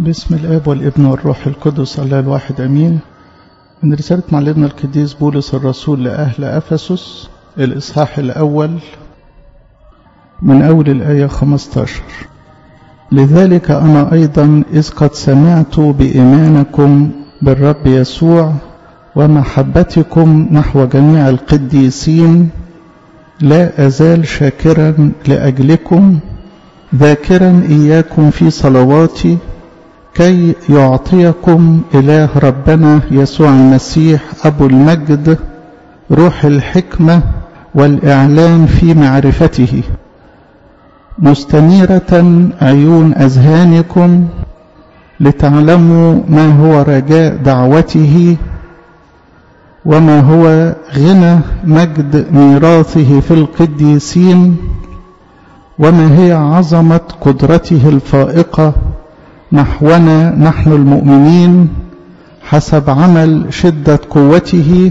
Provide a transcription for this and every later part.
باسم الآب والابن والروح القدس الله الواحد أمين من رسالة معلمنا القديس بولس الرسول لأهل أفسس الإصحاح الأول من أول الآية 15 لذلك أنا أيضا إذ قد سمعت بإيمانكم بالرب يسوع ومحبتكم نحو جميع القديسين لا أزال شاكرا لأجلكم ذاكرا إياكم في صلواتي كي يعطيكم إله ربنا يسوع المسيح أبو المجد روح الحكمة والإعلان في معرفته مستنيرة عيون أذهانكم لتعلموا ما هو رجاء دعوته وما هو غنى مجد ميراثه في القديسين وما هي عظمة قدرته الفائقة نحونا نحن المؤمنين حسب عمل شدة قوته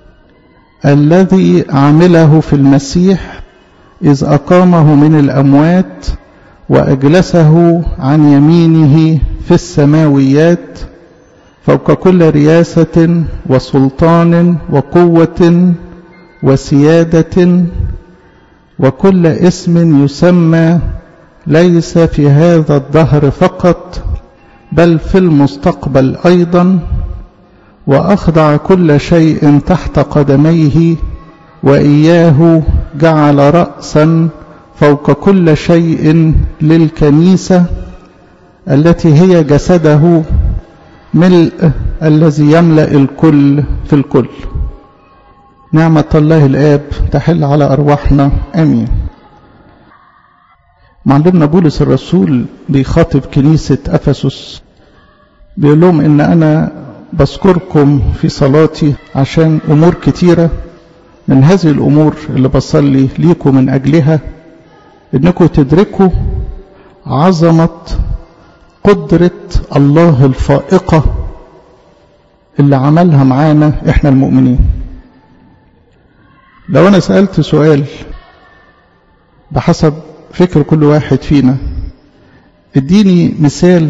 الذي عمله في المسيح إذ أقامه من الأموات وأجلسه عن يمينه في السماويات فوق كل رياسة وسلطان وقوة وسيادة وكل اسم يسمى ليس في هذا الدهر فقط بل في المستقبل أيضا وأخضع كل شيء تحت قدميه وإياه جعل رأسا فوق كل شيء للكنيسة التي هي جسده ملء الذي يملأ الكل في الكل نعمة الله الآب تحل على أرواحنا آمين معلمنا بولس الرسول بيخاطب كنيسة أفسس بيقول لهم إن أنا بذكركم في صلاتي عشان أمور كتيرة من هذه الأمور اللي بصلي ليكم من أجلها إنكم تدركوا عظمة قدرة الله الفائقة اللي عملها معانا إحنا المؤمنين لو أنا سألت سؤال بحسب فكر كل واحد فينا اديني مثال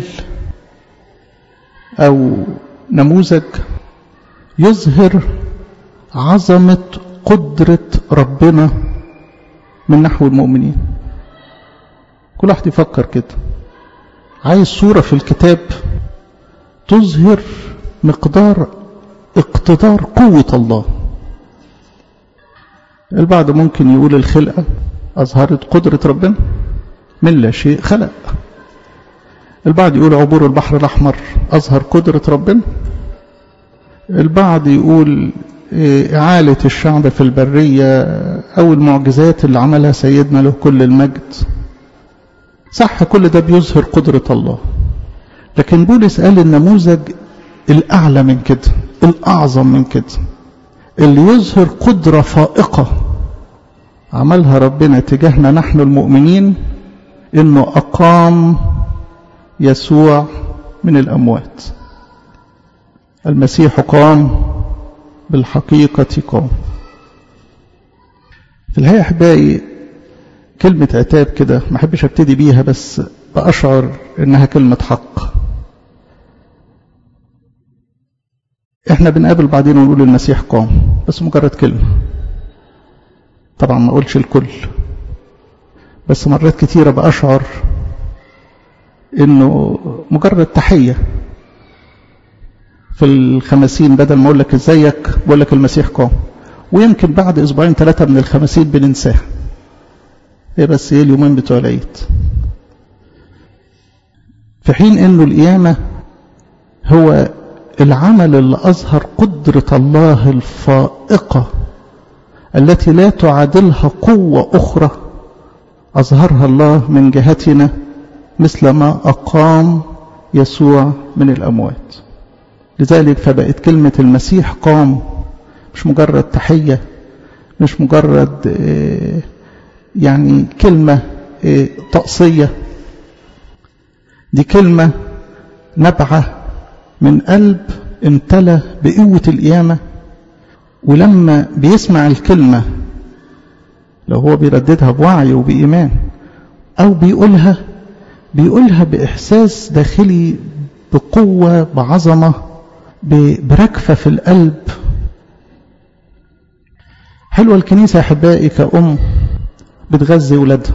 أو نموذج يظهر عظمة قدرة ربنا من نحو المؤمنين كل واحد يفكر كده عايز صورة في الكتاب تظهر مقدار اقتدار قوة الله البعض ممكن يقول الخلقة أظهرت قدرة ربنا من لا شيء خلق البعض يقول عبور البحر الأحمر أظهر قدرة ربنا البعض يقول إعالة الشعب في البرية أو المعجزات اللي عملها سيدنا له كل المجد صح كل ده بيظهر قدرة الله لكن بولس قال النموذج الأعلى من كده الأعظم من كده اللي يظهر قدرة فائقة عملها ربنا تجاهنا نحن المؤمنين انه اقام يسوع من الاموات المسيح قام بالحقيقة قام في الحقيقة احبائي كلمة عتاب كده ما احبش ابتدي بيها بس بأشعر انها كلمة حق احنا بنقابل بعضين ونقول المسيح قام بس مجرد كلمة طبعا ما اقولش الكل بس مرات كتيرة بأشعر انه مجرد تحية في الخمسين بدل ما اقول لك ازيك بقول لك المسيح قام ويمكن بعد اسبوعين ثلاثة من الخمسين بننساه ايه بس ايه اليومين بتوع العيد في حين انه القيامة هو العمل اللي اظهر قدرة الله الفائقة التي لا تعادلها قوة أخرى أظهرها الله من جهتنا مثل ما أقام يسوع من الأموات لذلك فبقت كلمة المسيح قام مش مجرد تحية مش مجرد يعني كلمة تقصية دي كلمة نبعة من قلب امتلى بقوة القيامة ولما بيسمع الكلمة لو هو بيرددها بوعي وبإيمان أو بيقولها بيقولها بإحساس داخلي بقوة بعظمة بركفة في القلب حلوة الكنيسة أحبائي كأم بتغذي ولادها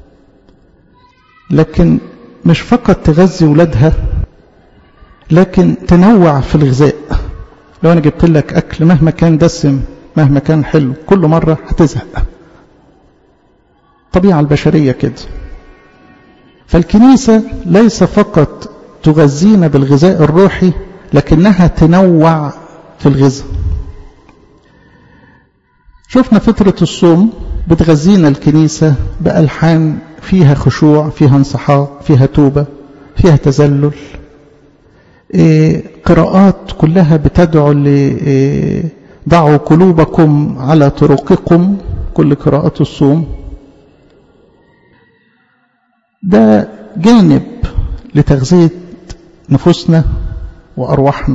لكن مش فقط تغذي ولادها لكن تنوع في الغذاء لو أنا جبت لك أكل مهما كان دسم مهما كان حلو كل مرة هتزهق طبيعة البشرية كده فالكنيسة ليس فقط تغذينا بالغذاء الروحي لكنها تنوع في الغذاء شفنا فترة الصوم بتغذينا الكنيسة بألحان فيها خشوع فيها انصحاق فيها توبة فيها تذلل إيه قراءات كلها بتدعو ل إيه ضعوا قلوبكم على طرقكم كل قراءات الصوم ده جانب لتغذية نفوسنا وأرواحنا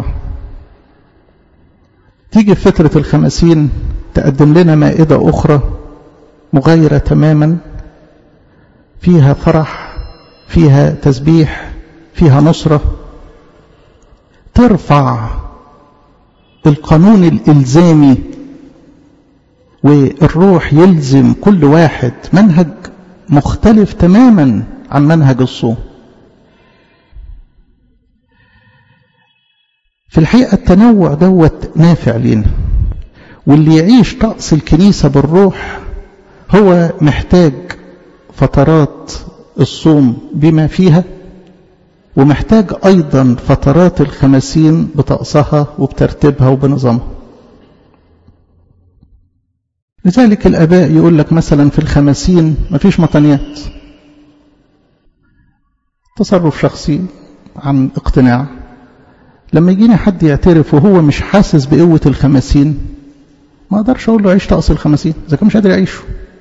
تيجي في فترة الخمسين تقدم لنا مائدة أخرى مغايرة تماما فيها فرح فيها تسبيح فيها نصرة ترفع القانون الإلزامي والروح يلزم كل واحد منهج مختلف تماما عن منهج الصوم في الحقيقة التنوع دوت نافع لينا واللي يعيش طقس الكنيسة بالروح هو محتاج فترات الصوم بما فيها ومحتاج أيضا فترات الخمسين بطقسها وبترتيبها وبنظامها لذلك الآباء يقول لك مثلا في الخمسين مفيش مطنيات تصرف شخصي عن اقتناع لما يجيني حد يعترف وهو مش حاسس بقوة الخمسين ما اقدرش اقول له عيش طقس الخمسين اذا كان مش قادر يعيشه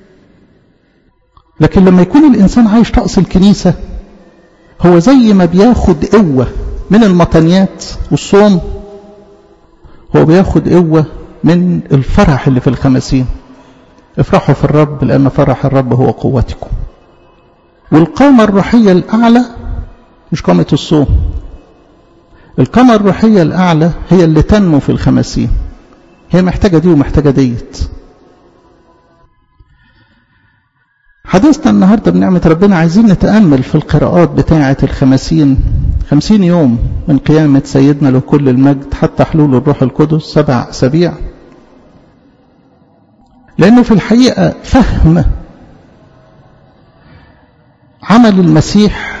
لكن لما يكون الانسان عايش طقس الكنيسة هو زي ما بياخد قوة من المطنيات والصوم هو بياخد قوة من الفرح اللي في الخمسين افرحوا في الرب لأن فرح الرب هو قوتكم والقامة الروحية الأعلى مش قامة الصوم القامة الروحية الأعلى هي اللي تنمو في الخمسين هي محتاجة دي ومحتاجة ديت حديثنا النهاردة بنعمة ربنا عايزين نتأمل في القراءات بتاعة الخمسين خمسين يوم من قيامة سيدنا له كل المجد حتى حلول الروح القدس سبع أسابيع لأنه في الحقيقة فهم عمل المسيح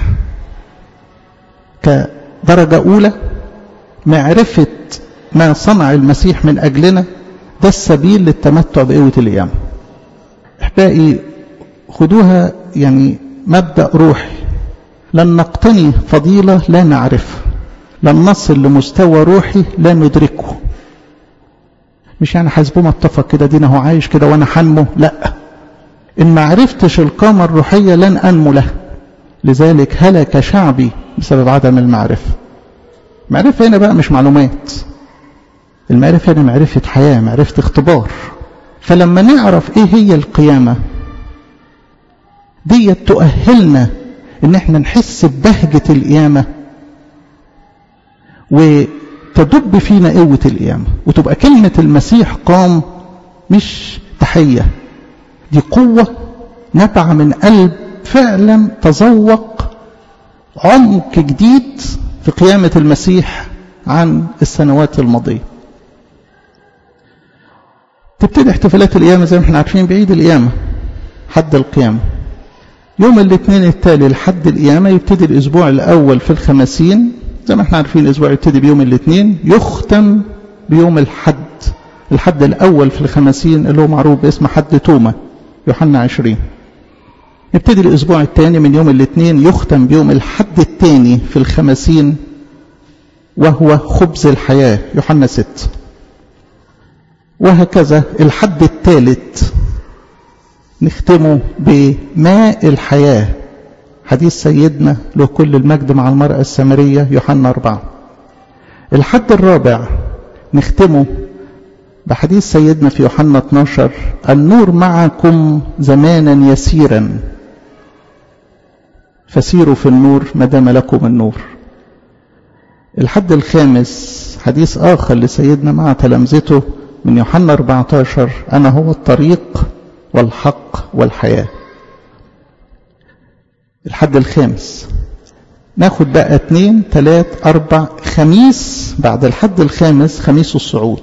كدرجة أولى معرفة ما صنع المسيح من أجلنا ده السبيل للتمتع بقوة القيامة أحبائي خدوها يعني مبدأ روحي لن نقتني فضيلة لا نعرفها لن نصل لمستوى روحي لا ندركه مش يعني حسبه اتفق كده دينا هو عايش كده وانا حنمه لا ان ما عرفتش القامة الروحية لن انمو له لذلك هلك شعبي بسبب عدم المعرفة معرفة هنا بقى مش معلومات المعرفة هنا معرفة حياة معرفة اختبار فلما نعرف ايه هي القيامة دي تؤهلنا ان احنا نحس ببهجة القيامة وتدب فينا قوة القيامة وتبقى كلمة المسيح قام مش تحية دي قوة نبع من قلب فعلا تذوق عمق جديد في قيامة المسيح عن السنوات الماضية تبتدي احتفالات القيامة زي ما احنا عارفين بعيد القيامة حد القيامة يوم الاثنين التالي لحد القيامة يبتدي الأسبوع الأول في الخمسين زي ما احنا عارفين الأسبوع يبتدي بيوم الاثنين يختم بيوم الحد الحد الأول في الخمسين اللي هو معروف باسم حد توما يوحنا عشرين يبتدي الأسبوع الثاني من يوم الاثنين يختم بيوم الحد الثاني في الخمسين وهو خبز الحياة يوحنا ست وهكذا الحد الثالث نختمه بماء الحياة حديث سيدنا له كل المجد مع المرأة السامرية يوحنا أربعة الحد الرابع نختمه بحديث سيدنا في يوحنا 12 النور معكم زمانا يسيرا فسيروا في النور ما دام لكم النور الحد الخامس حديث آخر لسيدنا مع تلامذته من يوحنا 14 أنا هو الطريق والحق والحياة الحد الخامس ناخد بقى اتنين تلات أربع خميس بعد الحد الخامس خميس الصعود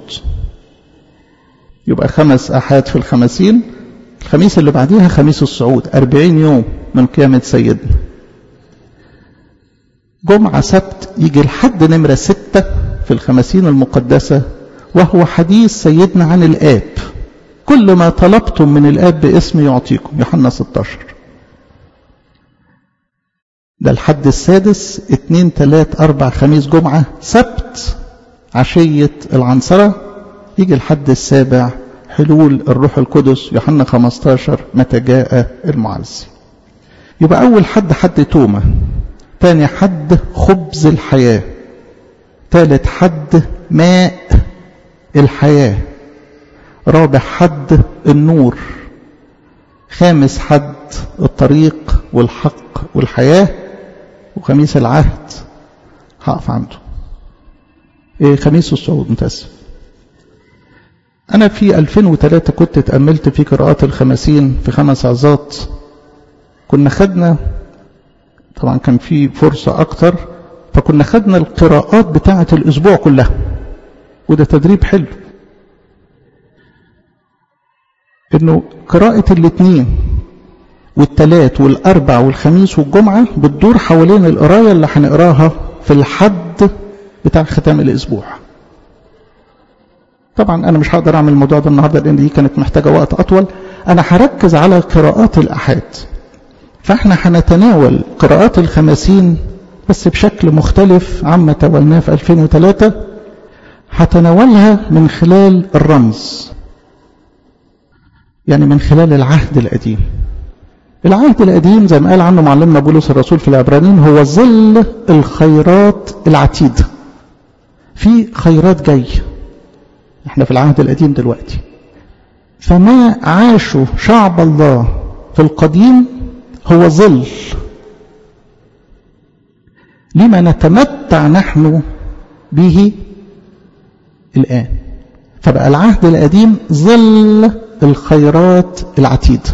يبقى خمس أحاد في الخمسين الخميس اللي بعديها خميس الصعود أربعين يوم من قيامة سيدنا جمعة سبت يجي الحد نمرة ستة في الخمسين المقدسة وهو حديث سيدنا عن الآب كل ما طلبتم من الآب باسم يعطيكم يوحنا 16 ده الحد السادس اتنين تلات أربع خميس جمعة سبت عشية العنصرة يجي الحد السابع حلول الروح القدس يوحنا 15 متى جاء المعزي يبقى أول حد حد تومة تاني حد خبز الحياة تالت حد ماء الحياة رابع حد النور خامس حد الطريق والحق والحياة وخميس العهد هقف عنده إيه خميس الصعود متأسف أنا في 2003 كنت اتأملت في قراءات الخمسين في خمس عظات كنا خدنا طبعا كان في فرصة أكتر فكنا خدنا القراءات بتاعة الأسبوع كلها وده تدريب حلو انه قراءة الاثنين والتلات والاربع والخميس والجمعة بتدور حوالين القراية اللي هنقراها في الحد بتاع ختام الاسبوع طبعا انا مش هقدر اعمل الموضوع ده النهارده لان دي كانت محتاجه وقت اطول انا هركز على قراءات الاحاد فاحنا هنتناول قراءات الخمسين بس بشكل مختلف عما تولناه في 2003 هتناولها من خلال الرمز يعني من خلال العهد القديم العهد القديم زي ما قال عنه معلمنا بولس الرسول في العبرانيين هو ظل الخيرات العتيدة في خيرات جاية احنا في العهد القديم دلوقتي فما عاشوا شعب الله في القديم هو ظل لما نتمتع نحن به الآن فبقى العهد القديم ظل الخيرات العتيدة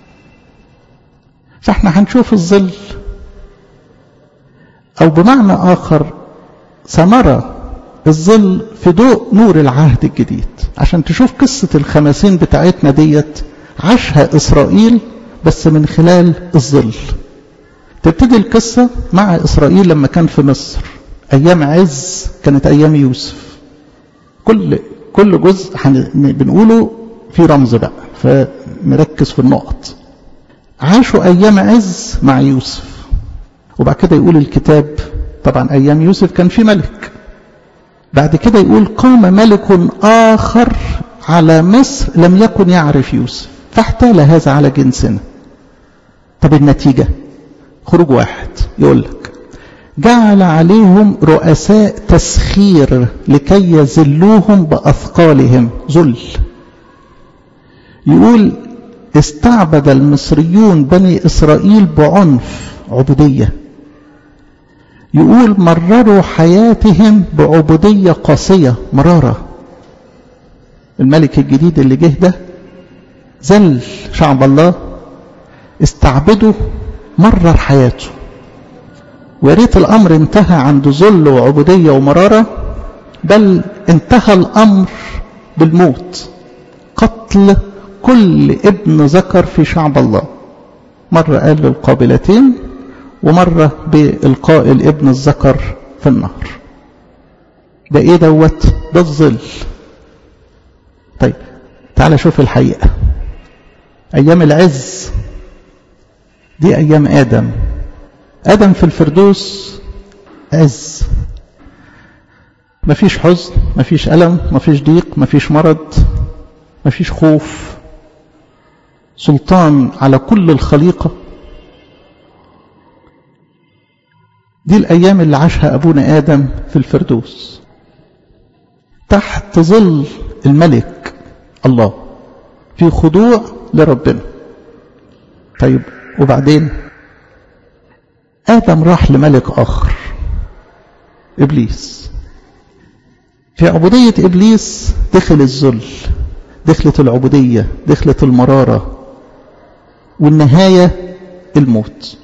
فاحنا هنشوف الظل او بمعنى اخر ثمرة الظل في ضوء نور العهد الجديد عشان تشوف قصة الخمسين بتاعتنا ديت عاشها اسرائيل بس من خلال الظل تبتدي القصة مع اسرائيل لما كان في مصر ايام عز كانت ايام يوسف كل كل جزء بنقوله في رمز بقى فنركز في النقط عاشوا أيام عز مع يوسف وبعد كده يقول الكتاب طبعا أيام يوسف كان في ملك بعد كده يقول قام ملك آخر على مصر لم يكن يعرف يوسف فاحتال هذا على جنسنا طب النتيجة خروج واحد يقول لك جعل عليهم رؤساء تسخير لكي يذلوهم بأثقالهم ذل يقول استعبد المصريون بني إسرائيل بعنف عبودية يقول مرروا حياتهم بعبودية قاسية مرارة الملك الجديد اللي جه ده ذل شعب الله استعبده مرر حياته وريت الأمر انتهى عند ذل وعبودية ومرارة بل انتهى الأمر بالموت قتل كل ابن ذكر في شعب الله مرة قال للقابلتين ومرة بإلقاء الابن الذكر في النهر ده ايه دوت ده الظل طيب تعال شوف الحقيقة أيام العز دي أيام آدم آدم في الفردوس عز مفيش حزن مفيش ألم مفيش ضيق مفيش مرض مفيش خوف سلطان على كل الخليقة دي الأيام اللي عاشها أبونا آدم في الفردوس تحت ظل الملك الله في خضوع لربنا طيب وبعدين آدم راح لملك آخر إبليس في عبودية إبليس دخل الذل دخلت العبودية دخلت المرارة والنهاية الموت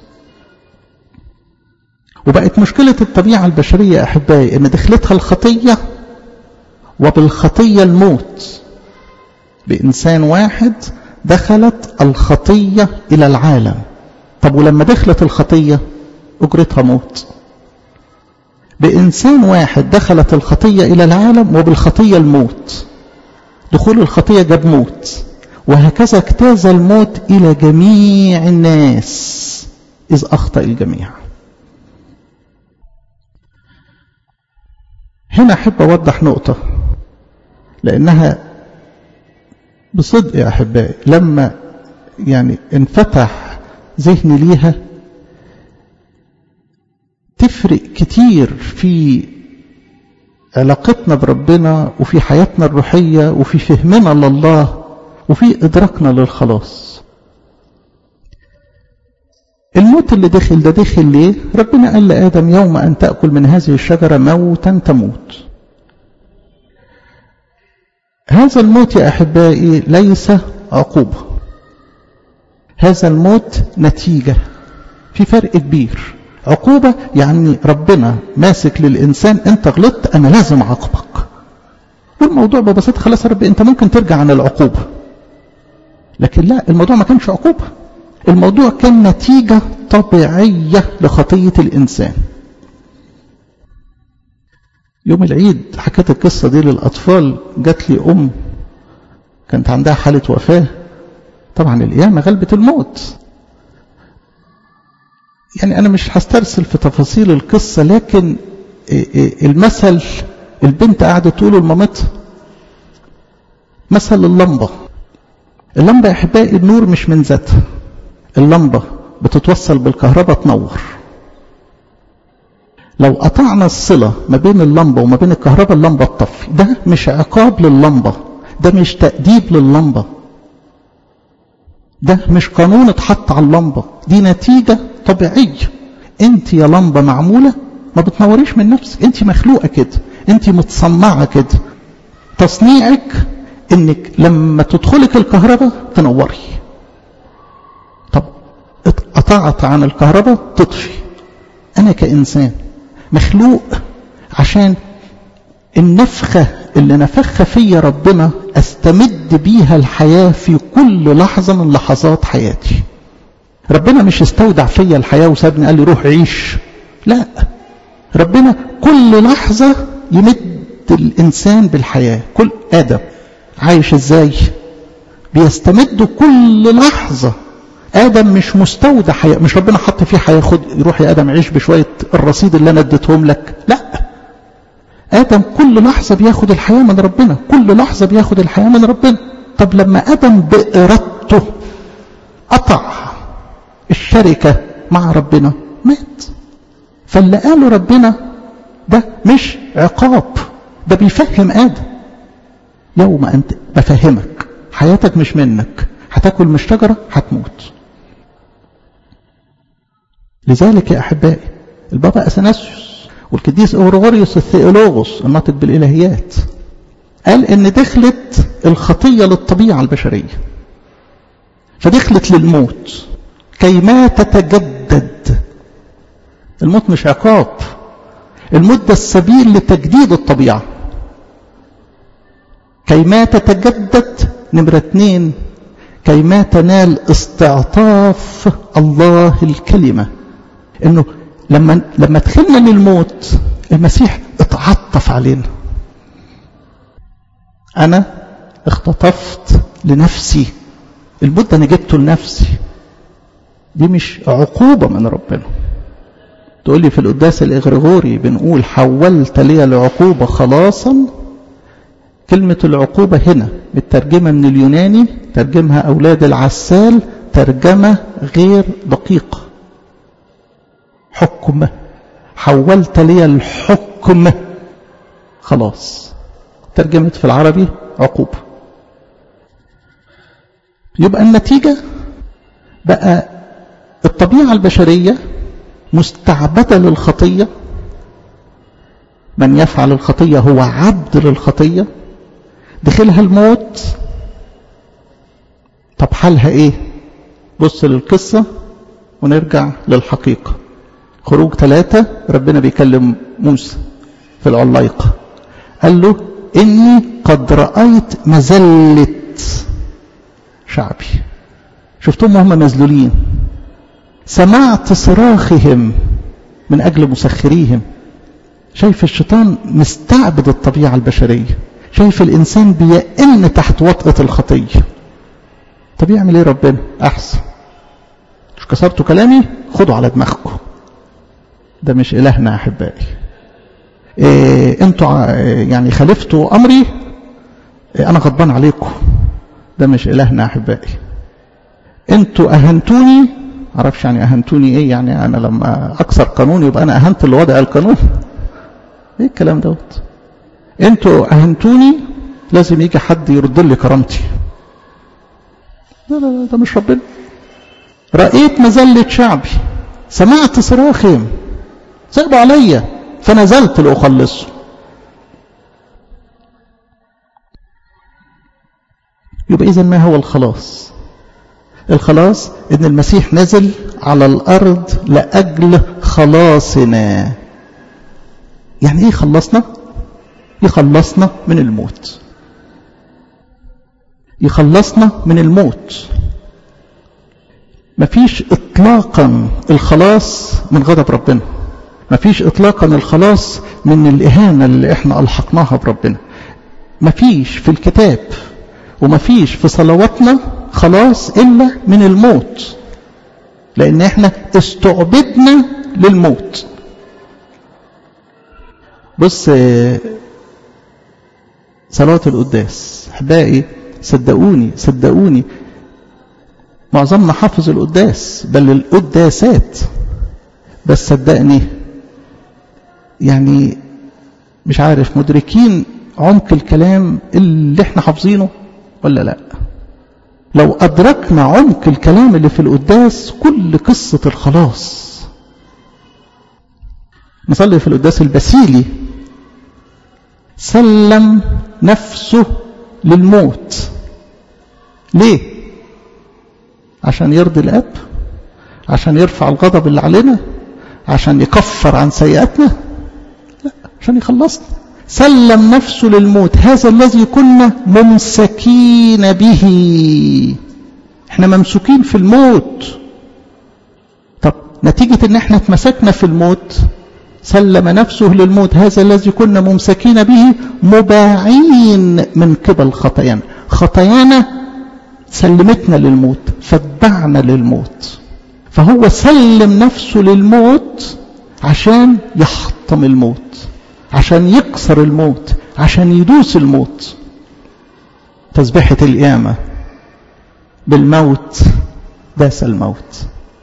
وبقت مشكلة الطبيعة البشرية أحبائي إن دخلتها الخطية وبالخطية الموت بإنسان واحد دخلت الخطية إلى العالم طب ولما دخلت الخطية أجرتها موت بإنسان واحد دخلت الخطية إلى العالم وبالخطية الموت دخول الخطية جاب موت وهكذا اجتاز الموت إلى جميع الناس إذ أخطأ الجميع هنا أحب أوضح نقطة لأنها بصدق يا أحبائي لما يعني انفتح ذهني ليها تفرق كتير في علاقتنا بربنا وفي حياتنا الروحية وفي فهمنا لله وفي إدراكنا للخلاص الموت اللي دخل ده دخل ليه ربنا قال لآدم يوم أن تأكل من هذه الشجرة موتا تموت هذا الموت يا أحبائي ليس عقوبة هذا الموت نتيجة في فرق كبير عقوبة يعني ربنا ماسك للإنسان أنت غلطت أنا لازم أعاقبك والموضوع ببساطة خلاص يا رب أنت ممكن ترجع عن العقوبة لكن لا الموضوع ما كانش عقوبة الموضوع كان نتيجة طبيعية لخطية الإنسان يوم العيد حكيت القصة دي للأطفال جات لي أم كانت عندها حالة وفاة طبعا القيامة غلبت الموت يعني أنا مش هسترسل في تفاصيل القصة لكن المثل البنت قاعدة تقوله لمامتها مثل اللمبة اللمبة يا أحبائي النور مش من ذاتها اللمبة بتتوصل بالكهرباء تنور لو قطعنا الصلة ما بين اللمبة وما بين الكهرباء اللمبة تطفي ده مش عقاب لللمبة ده مش تأديب لللمبة ده مش قانون اتحط على اللمبة دي نتيجة طبيعية انت يا لمبة معمولة ما بتنوريش من نفسك انت مخلوقة كده انت متصنعة كده تصنيعك انك لما تدخلك الكهرباء تنوري طب اتقطعت عن الكهرباء تطفي انا كإنسان مخلوق عشان النفخة اللي نفخها فيا ربنا استمد بيها الحياة في كل لحظة من لحظات حياتي ربنا مش استودع فيا الحياة وسابني قال لي روح عيش لا ربنا كل لحظة يمد الإنسان بالحياة كل آدم عايش ازاي بيستمد كل لحظة آدم مش مستودع حياة مش ربنا حط فيه حياة خد يروح يا آدم عيش بشوية الرصيد اللي أنا اديتهم لك لا آدم كل لحظة بياخد الحياة من ربنا كل لحظة بياخد الحياة من ربنا طب لما آدم بإرادته قطع الشركة مع ربنا مات فاللي قاله ربنا ده مش عقاب ده بيفهم آدم يوم أنت بفهمك حياتك مش منك هتاكل من الشجرة هتموت لذلك يا أحبائي البابا أثناسيوس والقديس أورغوريوس الثيولوغوس الناطق بالإلهيات قال إن دخلت الخطية للطبيعة البشرية فدخلت للموت كي ما تتجدد الموت مش عقاب الموت ده السبيل لتجديد الطبيعة كي ما تتجدد نمرة اتنين كي ما تنال استعطاف الله الكلمة انه لما لما دخلنا للموت المسيح اتعطف علينا انا اختطفت لنفسي الموت ده انا جبته لنفسي دي مش عقوبة من ربنا تقول لي في القداس الإغريغوري بنقول حولت لي العقوبة خلاصا كلمة العقوبة هنا بالترجمة من اليوناني ترجمها أولاد العسال ترجمة غير دقيقة حكم حولت لي الحكم خلاص ترجمت في العربي عقوبة يبقى النتيجة بقى الطبيعة البشرية مستعبدة للخطية من يفعل الخطية هو عبد للخطية دخلها الموت طب حالها ايه بص للقصة ونرجع للحقيقة خروج ثلاثة ربنا بيكلم موسى في العلايقة قال له إني قد رأيت مزلة شعبي شفتهم وهم مذلولين سمعت صراخهم من أجل مسخريهم شايف الشيطان مستعبد الطبيعة البشرية شايف الإنسان بيئن تحت وطأة الخطية طب يعمل ايه ربنا أحسن مش كسرتوا كلامي خدوا على دماغكم ده مش إلهنا أحبائي إيه انتوا يعني خالفتوا أمري إيه أنا غضبان عليكم ده مش إلهنا أحبائي انتوا أهنتوني عرفش يعني أهنتوني إيه يعني أنا لما أكسر قانون يبقى أنا أهنت اللي وضع القانون إيه الكلام دوت انتوا أهنتوني لازم يجي حد يرد لي كرامتي لا لا لا ده مش ربنا رأيت مذلة شعبي سمعت صراخهم صعبوا عليا فنزلت لأخلصه يبقى إذا ما هو الخلاص الخلاص إن المسيح نزل على الأرض لأجل خلاصنا يعني إيه خلصنا يخلصنا من الموت يخلصنا من الموت مفيش اطلاقا الخلاص من غضب ربنا مفيش اطلاقا الخلاص من الاهانه اللي احنا الحقناها بربنا مفيش في الكتاب ومفيش في صلواتنا خلاص الا من الموت لان احنا استعبدنا للموت بص صلاه القداس احبائي صدقوني صدقوني معظمنا حافظ القداس بل القداسات بس صدقني يعني مش عارف مدركين عمق الكلام اللي احنا حافظينه ولا لا لو أدركنا عمق الكلام اللي في القداس كل قصة الخلاص نصلي في القداس البسيلي سلم نفسه للموت ليه عشان يرضي الأب عشان يرفع الغضب اللي علينا عشان يكفر عن سيئاتنا لا عشان يخلصنا سلم نفسه للموت هذا الذي كنا ممسكين به احنا ممسوكين في الموت طب نتيجة ان احنا اتمسكنا في الموت سلم نفسه للموت هذا الذي كنا ممسكين به مباعين من قبل خطايانا خطايانا سلمتنا للموت فاتبعنا للموت فهو سلم نفسه للموت عشان يحطم الموت عشان يكسر الموت عشان يدوس الموت تسبحة القيامة بالموت داس الموت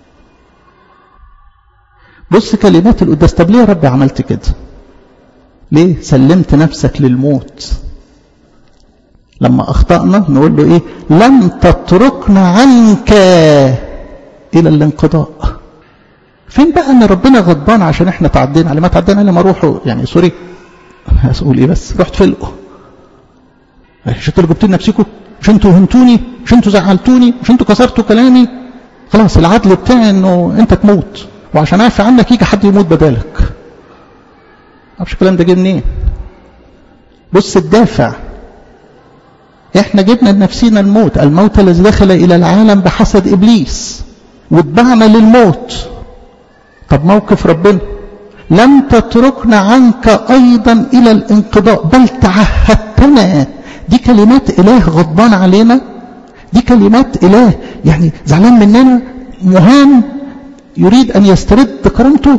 بص كلمات القداس طب ليه يا رب عملت كده ليه سلمت نفسك للموت لما أخطأنا نقول له إيه لم تتركنا عنك إلى الانقضاء فين بقى ان ربنا غضبان عشان احنا تعدينا على ما تعدينا لما اروحوا يعني سوري هسأقول ايه بس رحت فلقوا مش انتوا اللي جبتوا نفسكم مش انتوا هنتوني مش انتوا زعلتوني مش انتوا كسرتوا كلامي خلاص العدل بتاعي انه انت تموت وعشان اعفي عنك يجي حد يموت بدالك معرفش الكلام ده جه منين بص الدافع احنا جبنا لنفسينا الموت الموت الذي دخل الى العالم بحسد ابليس واتبعنا للموت طب موقف ربنا لم تتركنا عنك ايضا الى الانقضاء بل تعهدتنا دي كلمات اله غضبان علينا دي كلمات اله يعني زعلان مننا مهان يريد ان يسترد كرامته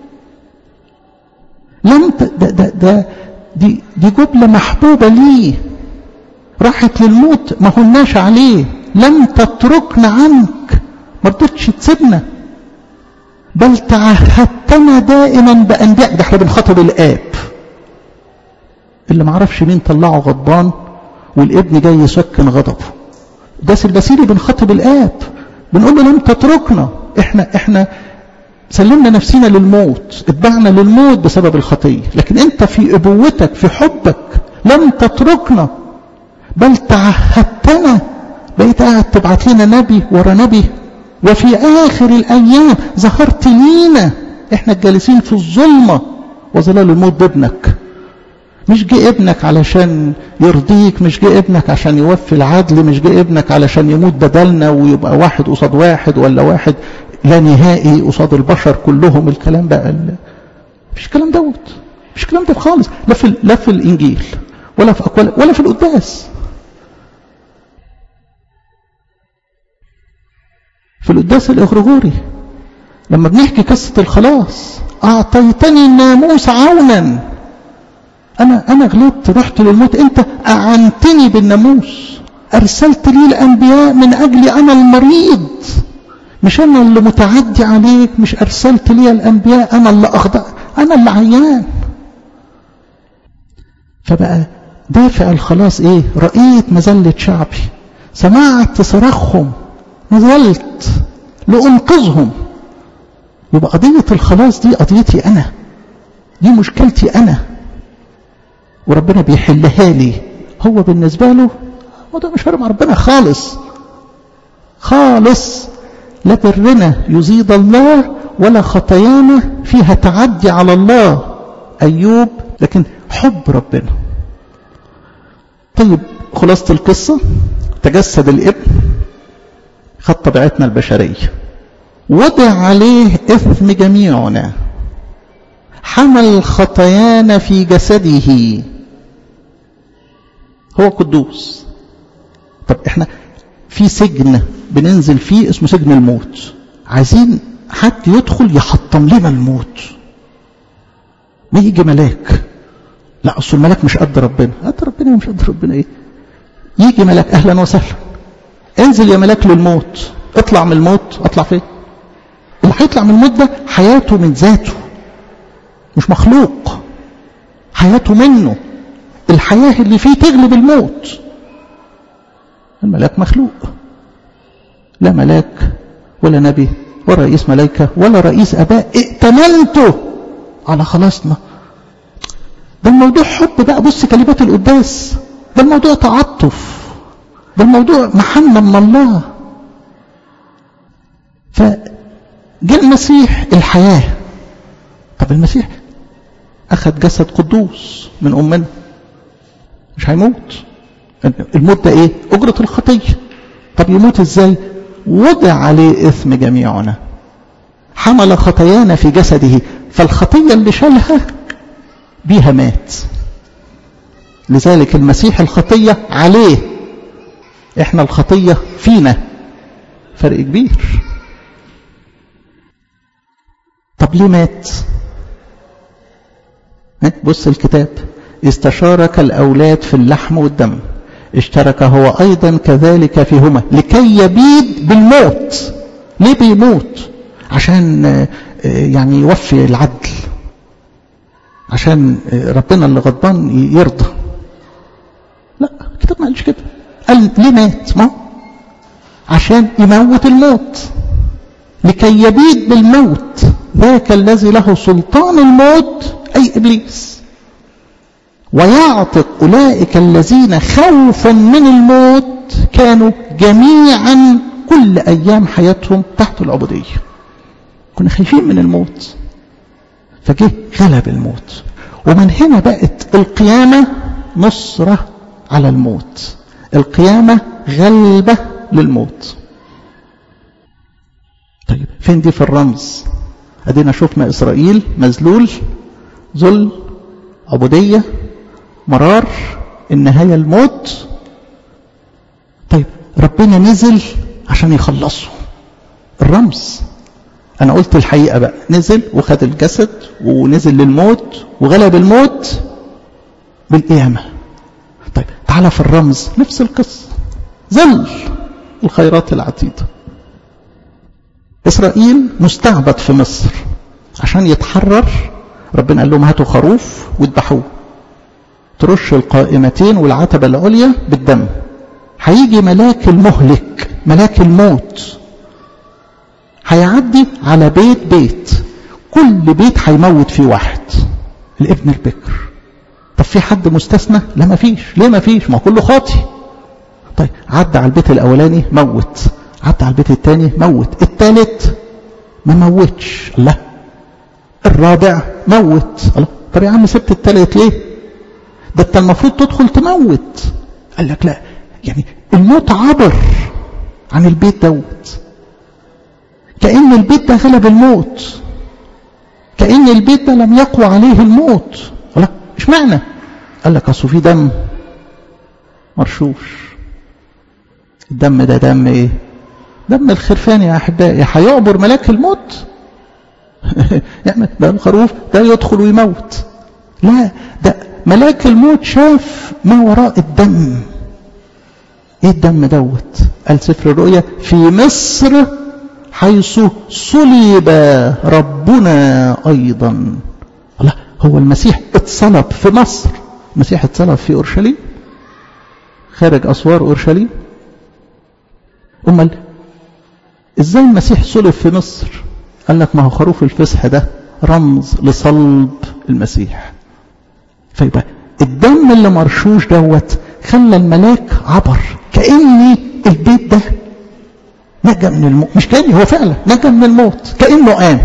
لم ت... ده ده ده دي دي جمله محبوبه ليه راحت للموت ما هناش عليه لم تتركنا عنك ما رضتش تسيبنا بل تعهدتنا دائما بأنبياء ده احنا بنخاطب الآب اللي ما عرفش مين طلعه غضبان والابن جاي يسكن غضبه ده البسيري بنخاطب الآب بنقول له لم تتركنا احنا احنا سلمنا نفسنا للموت اتبعنا للموت بسبب الخطية لكن انت في ابوتك في حبك لم تتركنا بل تعهدتنا بقيت قاعد تبعت لنا نبي ورا نبي وفي آخر الأيام ظهرت لينا احنا الجالسين في الظلمة وظلال الموت بابنك مش جه ابنك علشان يرضيك مش جه ابنك عشان يوفي العدل مش جه ابنك علشان يموت بدلنا ويبقى واحد قصاد واحد ولا واحد لا نهائي قصاد البشر كلهم الكلام بقى مفيش الكلام دوت مفيش الكلام ده خالص لا في لا في الانجيل ولا في اقوال ولا في القداس في القداس الاغريغوري لما بنحكي قصه الخلاص اعطيتني الناموس عونا انا انا غلطت رحت للموت انت اعنتني بالناموس ارسلت لي الانبياء من اجلي انا المريض مش انا اللي متعدي عليك مش ارسلت لي الانبياء انا اللي اخضع انا اللي عيان فبقى دافع الخلاص ايه رأيت مذلة شعبي سمعت صراخهم نزلت لأنقذهم يبقى قضية الخلاص دي قضيتي أنا دي مشكلتي أنا وربنا بيحلها لي هو بالنسبة له الموضوع مش فارق مع ربنا خالص خالص لا برنا يزيد الله ولا خطايانا فيها تعدي على الله أيوب لكن حب ربنا طيب خلاصة القصة تجسد الابن خد طبيعتنا البشرية وضع عليه إثم جميعنا حمل خطايانا في جسده هو قدوس طب احنا في سجن بننزل فيه اسمه سجن الموت عايزين حد يدخل يحطم لنا الموت ما يجي ملاك لا اصل الملاك مش قد ربنا قد ربنا مش قد ربنا ايه يجي ملاك اهلا وسهلا انزل يا ملاك للموت اطلع من الموت اطلع فين اللي هيطلع من الموت ده حياته من ذاته مش مخلوق حياته منه الحياة اللي فيه تغلب الموت الملاك مخلوق لا ملاك ولا نبي ولا رئيس ملائكة ولا رئيس أباء ائتمنته على خلاصنا ده الموضوع حب بقى بص كلمات القداس ده الموضوع تعاطف ده الموضوع محنة من الله فجاء المسيح الحياة طب المسيح أخذ جسد قدوس من أمنا مش هيموت الموت ده ايه أجرة الخطية طب يموت ازاي وضع عليه إثم جميعنا حمل خطايانا في جسده فالخطية اللي شالها بيها مات لذلك المسيح الخطية عليه احنا الخطية فينا فرق كبير طب ليه مات بص الكتاب استشارك الأولاد في اللحم والدم اشترك هو أيضا كذلك فيهما لكي يبيد بالموت ليه بيموت عشان يعني يوفي العدل عشان ربنا اللي غضبان يرضى لا الكتاب ما قالش كده قال ليه مات ما عشان يموت الموت لكي يبيد بالموت ذاك الذي له سلطان الموت أي إبليس ويعتق أولئك الذين خوفا من الموت كانوا جميعا كل أيام حياتهم تحت العبودية كنا خايفين من الموت فجه غلب الموت ومن هنا بقت القيامة نصرة على الموت القيامة غلبة للموت طيب فين دي في الرمز ادينا شفنا اسرائيل مذلول ذل عبودية مرار النهاية الموت طيب ربنا نزل عشان يخلصه الرمز انا قلت الحقيقة بقى نزل وخد الجسد ونزل للموت وغلب الموت بالقيامة طيب تعالى في الرمز نفس القصة ذل الخيرات العتيدة إسرائيل مستعبد في مصر عشان يتحرر ربنا قال لهم هاتوا خروف واذبحوه ترش القائمتين والعتبة العليا بالدم هيجي ملاك المهلك ملاك الموت هيعدي على بيت بيت كل بيت هيموت فيه واحد الابن البكر طب في حد مستثنى لا ما فيش ليه ما فيش ما كله خاطي طيب عدى على البيت الاولاني موت عدى على البيت الثاني موت الثالث ما موتش الله الرابع موت الله طب يا عم سبت الثالث ليه ده انت المفروض تدخل تموت قال لك لا يعني الموت عبر عن البيت دوت كأن البيت ده غلب الموت كأن البيت ده لم يقوى عليه الموت لا مش معنى قال لك اصل في دم مرشوش الدم ده دم ايه دم الخرفان يا احبائي هيعبر ملاك الموت يعني ده الخروف ده يدخل ويموت لا ده ملاك الموت شاف ما وراء الدم ايه الدم دوت قال سفر الرؤيا في مصر حيث صلب ربنا ايضا الله هو المسيح اتصلب في مصر المسيح اتصلب في اورشليم خارج اسوار اورشليم امال ازاي المسيح صلب في مصر قال لك ما هو خروف الفسح ده رمز لصلب المسيح فيبقى الدم اللي مرشوش دوت خلى الملاك عبر كأن البيت ده نجا من الموت مش كأني هو فعلا نجا من الموت كأنه قام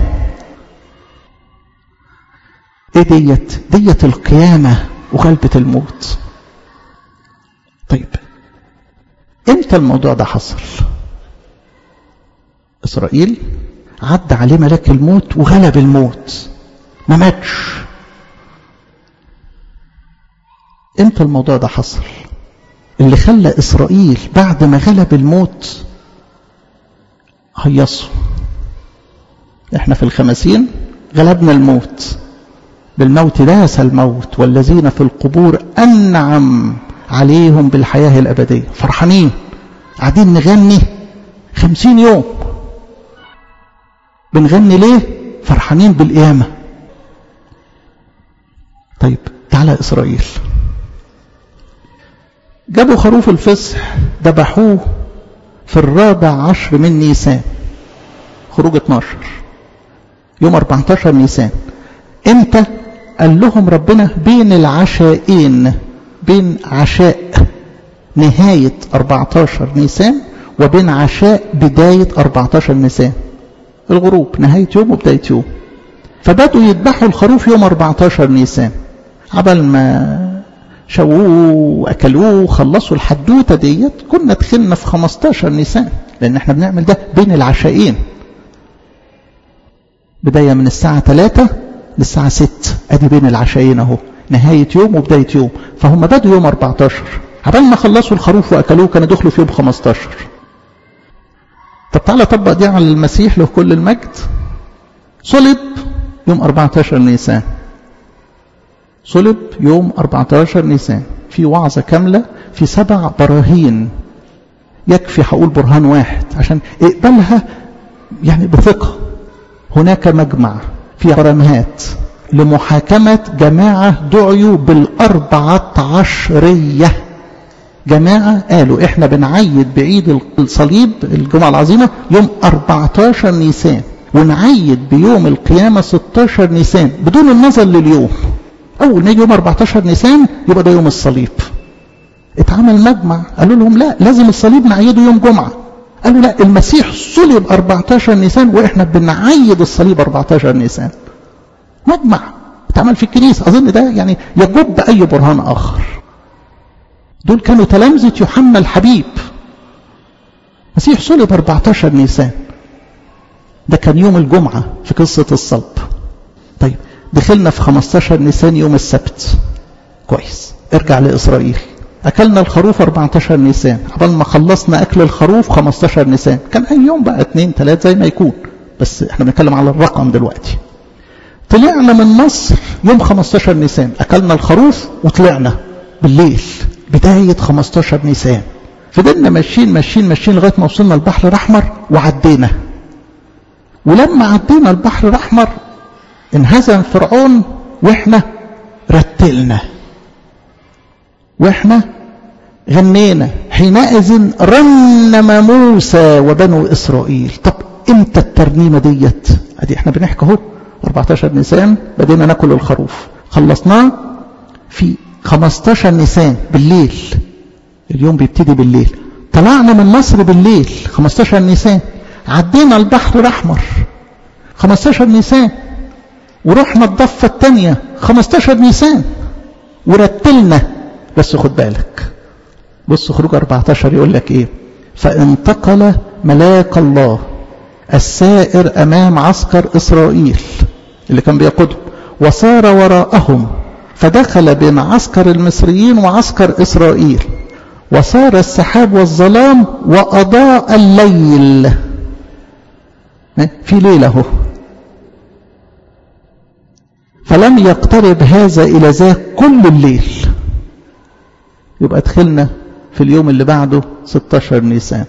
ايه ديت ديت القيامة وغلبة الموت طيب امتى الموضوع ده حصل اسرائيل عدى عليه ملاك الموت وغلب الموت ما ماتش امتى الموضوع ده حصل اللي خلى اسرائيل بعد ما غلب الموت هيصوا احنا في الخمسين غلبنا الموت بالموت داس الموت والذين في القبور انعم عليهم بالحياه الابديه فرحانين قاعدين نغني خمسين يوم بنغني ليه فرحانين بالقيامة طيب تعالى إسرائيل جابوا خروف الفصح ذبحوه في الرابع عشر من نيسان خروج 12 يوم 14 نيسان امتى قال لهم ربنا بين العشائين بين عشاء نهاية 14 نيسان وبين عشاء بداية 14 نيسان الغروب نهاية يوم وبداية يوم فبدأوا يذبحوا الخروف يوم 14 نيسان عبل ما شووه واكلوه وخلصوا الحدوته ديت كنا دخلنا في 15 نيسان لان احنا بنعمل ده بين العشاءين بدايه من الساعه 3 للساعه 6 ادي بين العشاءين اهو نهايه يوم وبدايه يوم فهم بدوا يوم 14 عبال ما خلصوا الخروف واكلوه كانوا دخلوا في يوم 15 طب تعالى طبق دي على المسيح له كل المجد صلب يوم 14 نيسان صلب يوم 14 نيسان في وعظة كاملة في سبع براهين يكفي هقول برهان واحد عشان اقبلها يعني بثقة هناك مجمع في برمهات لمحاكمة جماعة دعيوا بالأربعة عشرية جماعة قالوا احنا بنعيد بعيد الصليب الجمعة العظيمة يوم 14 نيسان ونعيد بيوم القيامة 16 نيسان بدون النظر لليوم أول ما يجي يوم 14 نيسان يبقى ده يوم الصليب اتعمل مجمع قالوا لهم لا لازم الصليب نعيده يوم جمعة قالوا لا المسيح صلب 14 نيسان وإحنا بنعيد الصليب 14 نيسان مجمع اتعمل في الكنيسة أظن ده يعني يجب أي برهان آخر دول كانوا تلامذة يوحنا الحبيب مسيح صلب 14 نيسان ده كان يوم الجمعة في قصة الصلب طيب دخلنا في 15 نيسان يوم السبت كويس ارجع لإسرائيل أكلنا الخروف 14 نيسان قبل ما خلصنا أكل الخروف 15 نيسان كان أي يوم بقى 2 3 زي ما يكون بس احنا بنتكلم على الرقم دلوقتي طلعنا من مصر يوم 15 نيسان أكلنا الخروف وطلعنا بالليل بداية 15 نيسان فضلنا ماشيين ماشيين ماشيين لغاية ما وصلنا البحر الأحمر وعدينا ولما عدينا البحر الأحمر انهزم فرعون واحنا رتلنا واحنا غنينا حينئذ رنم موسى وبنو إسرائيل طب امتى الترنيمة ديت ادي احنا بنحكي اهو 14 نيسان بدينا ناكل الخروف خلصناه في 15 نيسان بالليل اليوم بيبتدي بالليل طلعنا من مصر بالليل 15 نيسان عدينا البحر الأحمر 15 نيسان ورحنا الضفة الثانية 15 نيسان ورتلنا بس خد بالك بص خروج 14 يقول لك ايه فانتقل ملاك الله السائر امام عسكر اسرائيل اللي كان بيقودهم وصار وراءهم فدخل بين عسكر المصريين وعسكر اسرائيل وصار السحاب والظلام واضاء الليل في ليله اهو فلم يقترب هذا الى ذاك كل الليل يبقى دخلنا في اليوم اللي بعده 16 نيسان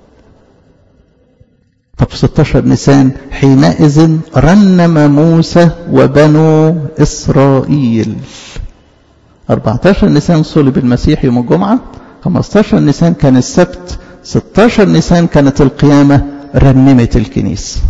طب في 16 نيسان حينئذ رنم موسى وبنو إسرائيل 14 نيسان صلب المسيح يوم الجمعة 15 نيسان كان السبت 16 نيسان كانت القيامة رنمت الكنيسة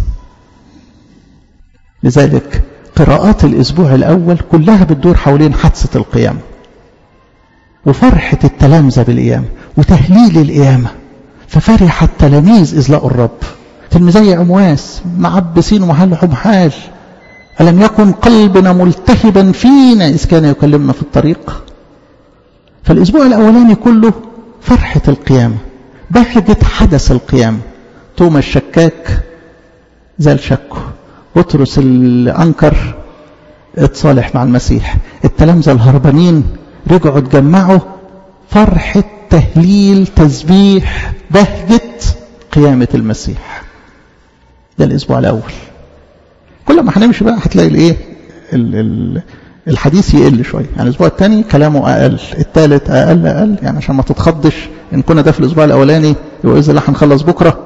لذلك قراءات الأسبوع الأول كلها بتدور حوالين حادثة القيامة وفرحة التلامذة بالقيامة وتهليل القيامة ففرح التلاميذ إذ لقوا الرب تلميذي عمواس معبسين ومحلهم حال ألم يكن قلبنا ملتهبا فينا إذ كان يكلمنا في الطريق فالأسبوع الأولاني كله فرحة القيامة بهجة حدث القيامة توما الشكاك زال شكه بطرس الأنكر اتصالح مع المسيح التلامذة الهربانين رجعوا اتجمعوا فرحة تهليل تسبيح بهجة قيامة المسيح ده الأسبوع الأول كل ما هنمشي بقى هتلاقي الايه الحديث يقل شويه يعني الاسبوع الثاني كلامه اقل الثالث اقل اقل يعني عشان ما تتخضش ان كنا ده في الاسبوع الاولاني يبقى اذا الله هنخلص بكره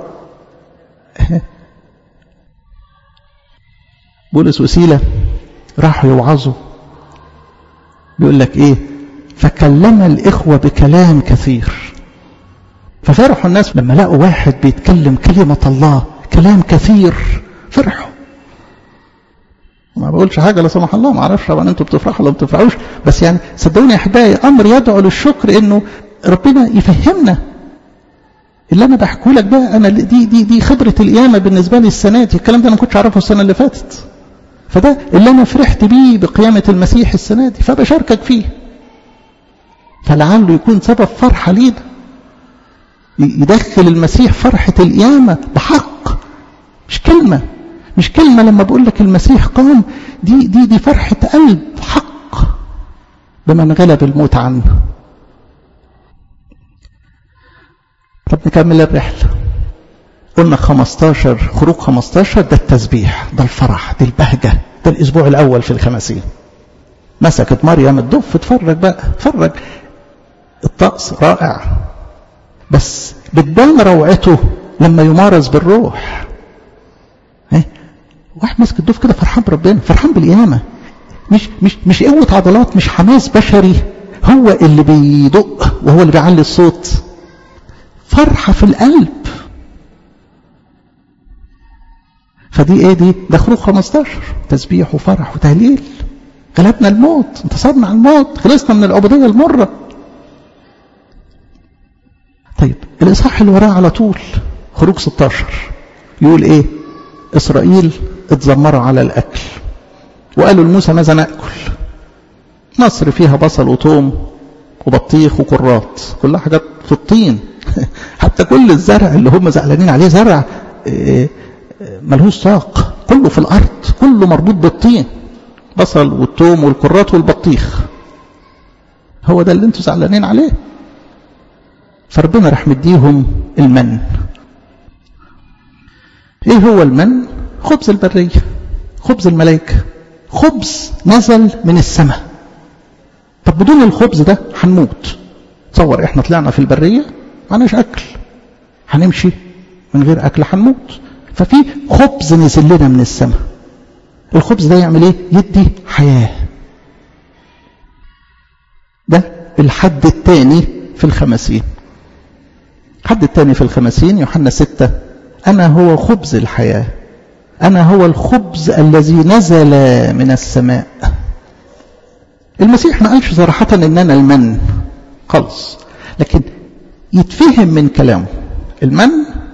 بولس وسيله راحوا يوعظوا بيقول لك ايه فكلم الاخوه بكلام كثير ففرحوا الناس لما لقوا واحد بيتكلم كلمه الله كلام كثير فرحوا ما بقولش حاجة لا سمح الله ما اعرفش طبعا انتوا بتفرحوا ولا ما بتفرحوش بس يعني صدقوني يا احبائي امر يدعو للشكر انه ربنا يفهمنا اللي انا بحكيه لك ده انا دي دي دي خبرة القيامة بالنسبة لي السنة دي الكلام ده انا ما كنتش اعرفه السنة اللي فاتت فده اللي انا فرحت بيه بقيامة المسيح السنة دي فبشاركك فيه فلعله يكون سبب فرحة لينا يدخل المسيح فرحة القيامة بحق مش كلمة مش كلمة لما بقول لك المسيح قام دي دي دي فرحة قلب حق بمن غلب الموت عنه طب نكمل الرحلة قلنا 15 خروج 15 ده التسبيح ده الفرح ده البهجة ده الأسبوع الأول في الخمسين مسكت مريم الدف اتفرج بقى اتفرج الطقس رائع بس بتبان روعته لما يمارس بالروح واحد ماسك الدف كده فرحان بربنا فرحان بالقيامه مش مش مش قوه عضلات مش حماس بشري هو اللي بيدق وهو اللي بيعلي الصوت فرحه في القلب فدي ايه دي ده خروج 15 تسبيح وفرح وتهليل غلبنا الموت انتصرنا على الموت خلصنا من العبوديه المره طيب الاصحاح اللي وراه على طول خروج 16 يقول ايه اسرائيل اتذمروا على الاكل وقالوا لموسى ماذا ناكل مصر فيها بصل وثوم وبطيخ وكرات كلها حاجات في الطين حتى كل الزرع اللي هم زعلانين عليه زرع ملهوش ساق كله في الارض كله مربوط بالطين بصل والثوم والكرات والبطيخ هو ده اللي انتوا زعلانين عليه فربنا راح مديهم المن ايه هو المن خبز البرية خبز الملائكة خبز نزل من السماء طب بدون الخبز ده هنموت تصور احنا طلعنا في البرية معناش اكل هنمشي من غير اكل هنموت ففي خبز نزل لنا من السماء الخبز ده يعمل ايه يدي حياة ده الحد الثاني في الخمسين الحد الثاني في الخمسين يوحنا ستة أنا هو خبز الحياة أنا هو الخبز الذي نزل من السماء المسيح ما قالش صراحة إن أنا المن خلص لكن يتفهم من كلامه المن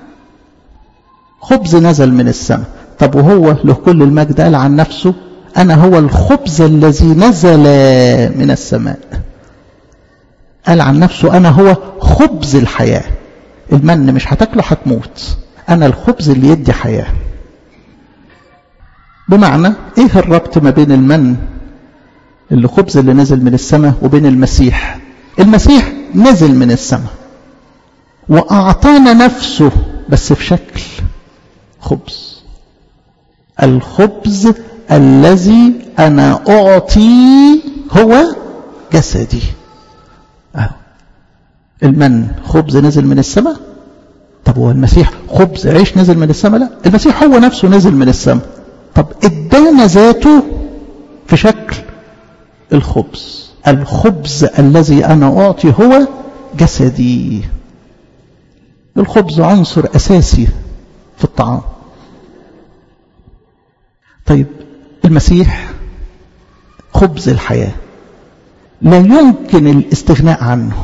خبز نزل من السماء طب وهو له كل المجد قال عن نفسه أنا هو الخبز الذي نزل من السماء قال عن نفسه أنا هو خبز الحياة المن مش هتاكله هتموت أنا الخبز اللي يدي حياة بمعنى إيه الربط ما بين المن اللي خبز اللي نزل من السماء وبين المسيح المسيح نزل من السماء وأعطانا نفسه بس في شكل خبز الخبز الذي أنا أعطي هو جسدي أهو المن خبز نزل من السماء طب هو المسيح خبز عيش نزل من السماء لا المسيح هو نفسه نزل من السماء طب ادانا ذاته في شكل الخبز الخبز الذي أنا أعطي هو جسدي الخبز عنصر أساسي في الطعام طيب المسيح خبز الحياة لا يمكن الاستغناء عنه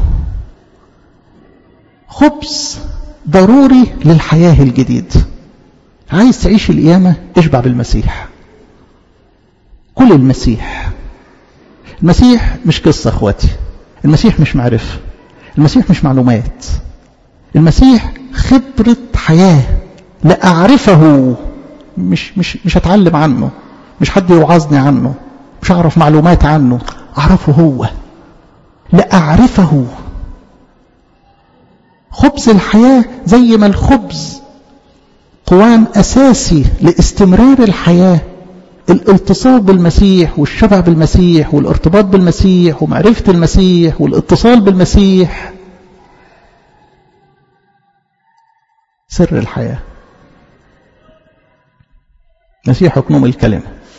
خبز ضروري للحياة الجديد عايز تعيش القيامة اشبع بالمسيح كل المسيح المسيح مش قصة اخواتي المسيح مش معرفة المسيح مش معلومات المسيح خبرة حياة لأعرفه مش مش مش هتعلم عنه مش حد يوعظني عنه مش أعرف معلومات عنه أعرفه هو لأعرفه خبز الحياة زي ما الخبز قوام أساسي لاستمرار الحياة الالتصاق بالمسيح والشبع بالمسيح والارتباط بالمسيح ومعرفة المسيح والاتصال بالمسيح سر الحياة مسيح يكنوم الكلمة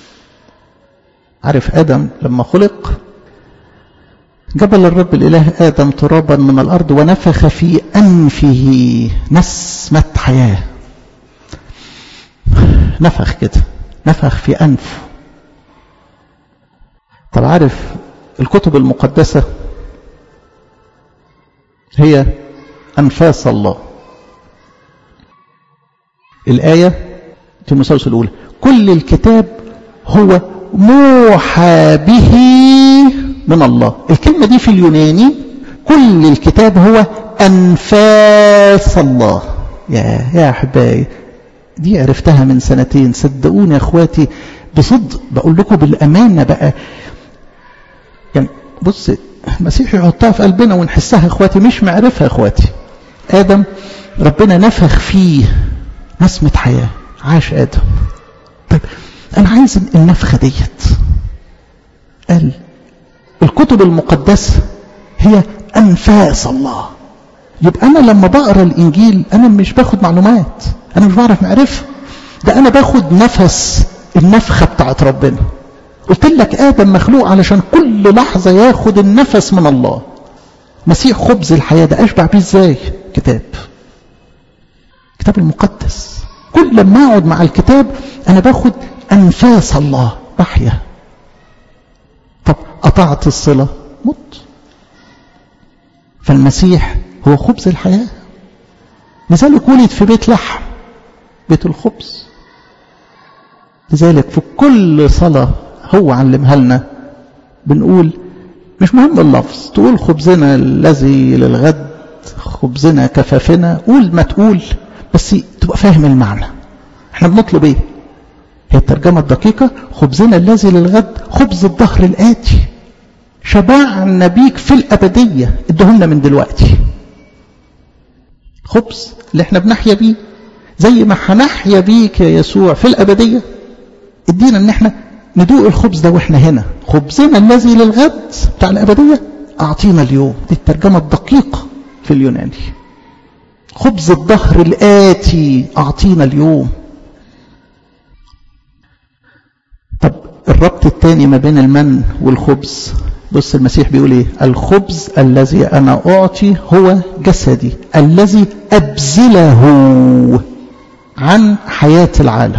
عارف آدم لما خلق جبل الرب الإله آدم ترابا من الأرض ونفخ في أنفه نسمة حياة نفخ كده نفخ في أنفه طب عارف الكتب المقدسة هي أنفاس الله الآية تيموثاوس الأولى كل الكتاب هو موحى به من الله الكلمة دي في اليوناني كل الكتاب هو أنفاس الله يا يا أحبائي دي عرفتها من سنتين صدقوني يا اخواتي بصدق بقول لكم بالامانه بقى يعني بص المسيح يحطها في قلبنا ونحسها يا اخواتي مش معرفه يا اخواتي ادم ربنا نفخ فيه نسمه حياه عاش ادم طيب انا عايز النفخه ديت قال الكتب المقدسه هي انفاس الله يبقى انا لما بقرا الانجيل انا مش باخد معلومات انا مش بعرف معرفه ده انا باخد نفس النفخه بتاعت ربنا قلت لك ادم مخلوق علشان كل لحظه ياخد النفس من الله مسيح خبز الحياه ده اشبع بيه ازاي كتاب كتاب المقدس كل لما اقعد مع الكتاب انا باخد انفاس الله بحيا طب قطعت الصله مت فالمسيح هو خبز الحياه لذلك ولد في بيت لحم بيت الخبز لذلك في كل صلاة هو علمها لنا بنقول مش مهم اللفظ تقول خبزنا الذي للغد خبزنا كفافنا قول ما تقول بس تبقى فاهم المعنى احنا بنطلب ايه هي الترجمة الدقيقة خبزنا الذي للغد خبز الظهر الآتي شبعنا بيك في الأبدية ادهولنا من دلوقتي خبز اللي احنا بنحيا بيه زي ما هنحيا بيك يا يسوع في الأبدية ادينا ان احنا ندوق الخبز ده واحنا هنا خبزنا الذي للغد بتاع الأبدية أعطينا اليوم دي الترجمة الدقيقة في اليوناني خبز الظهر الآتي أعطينا اليوم طب الربط الثاني ما بين المن والخبز بص المسيح بيقول ايه الخبز الذي انا اعطي هو جسدي الذي ابذله عن حياة العالم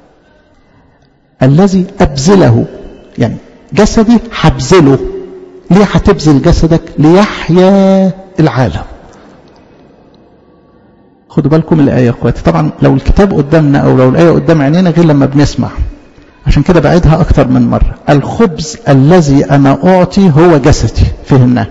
الذي أبذله يعني جسدي هبذله ليه هتبذل جسدك ليحيا العالم خدوا بالكم من الآية يا اخواتي طبعا لو الكتاب قدامنا أو لو الآية قدام عينينا غير لما بنسمع عشان كده بعيدها أكتر من مرة الخبز الذي أنا أعطي هو جسدي فهمناه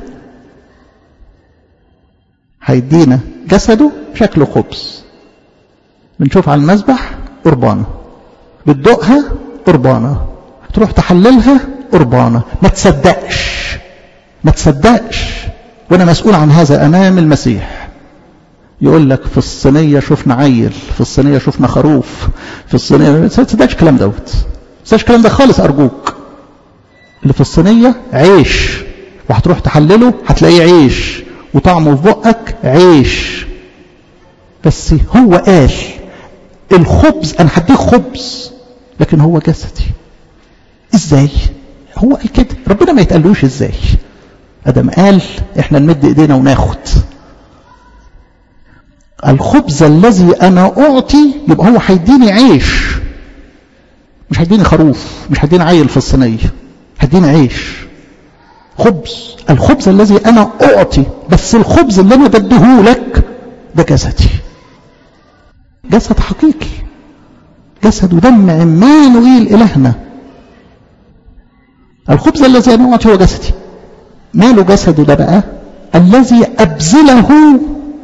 هيدينا جسده شكله خبز بنشوف على المذبح قربانة بتدوقها قربانة تروح تحللها قربانة ما تصدقش ما تصدقش وانا مسؤول عن هذا امام المسيح يقول لك في الصينية شفنا عيل في الصينية شفنا خروف في الصينية ما تصدقش الكلام دوت ما تصدقش الكلام ده خالص ارجوك اللي في الصينية عيش وهتروح تحلله هتلاقيه عيش وطعمه في بقك عيش بس هو قال الخبز انا هديك خبز لكن هو جسدي ازاي هو قال كده ربنا ما يتقالوش ازاي ادم قال احنا نمد ايدينا وناخد الخبز الذي انا اعطي يبقى هو هيديني عيش مش هيديني خروف مش هيديني عيل في الصينيه هيديني عيش خبز الخبز الذي انا اعطي بس الخبز اللي انا بديهولك ده جسدي جسد حقيقي جسد ودم عمانوئيل إلهنا الخبز الذي أنا أعطي هو جسدي ماله جسده ده بقى الذي أبذله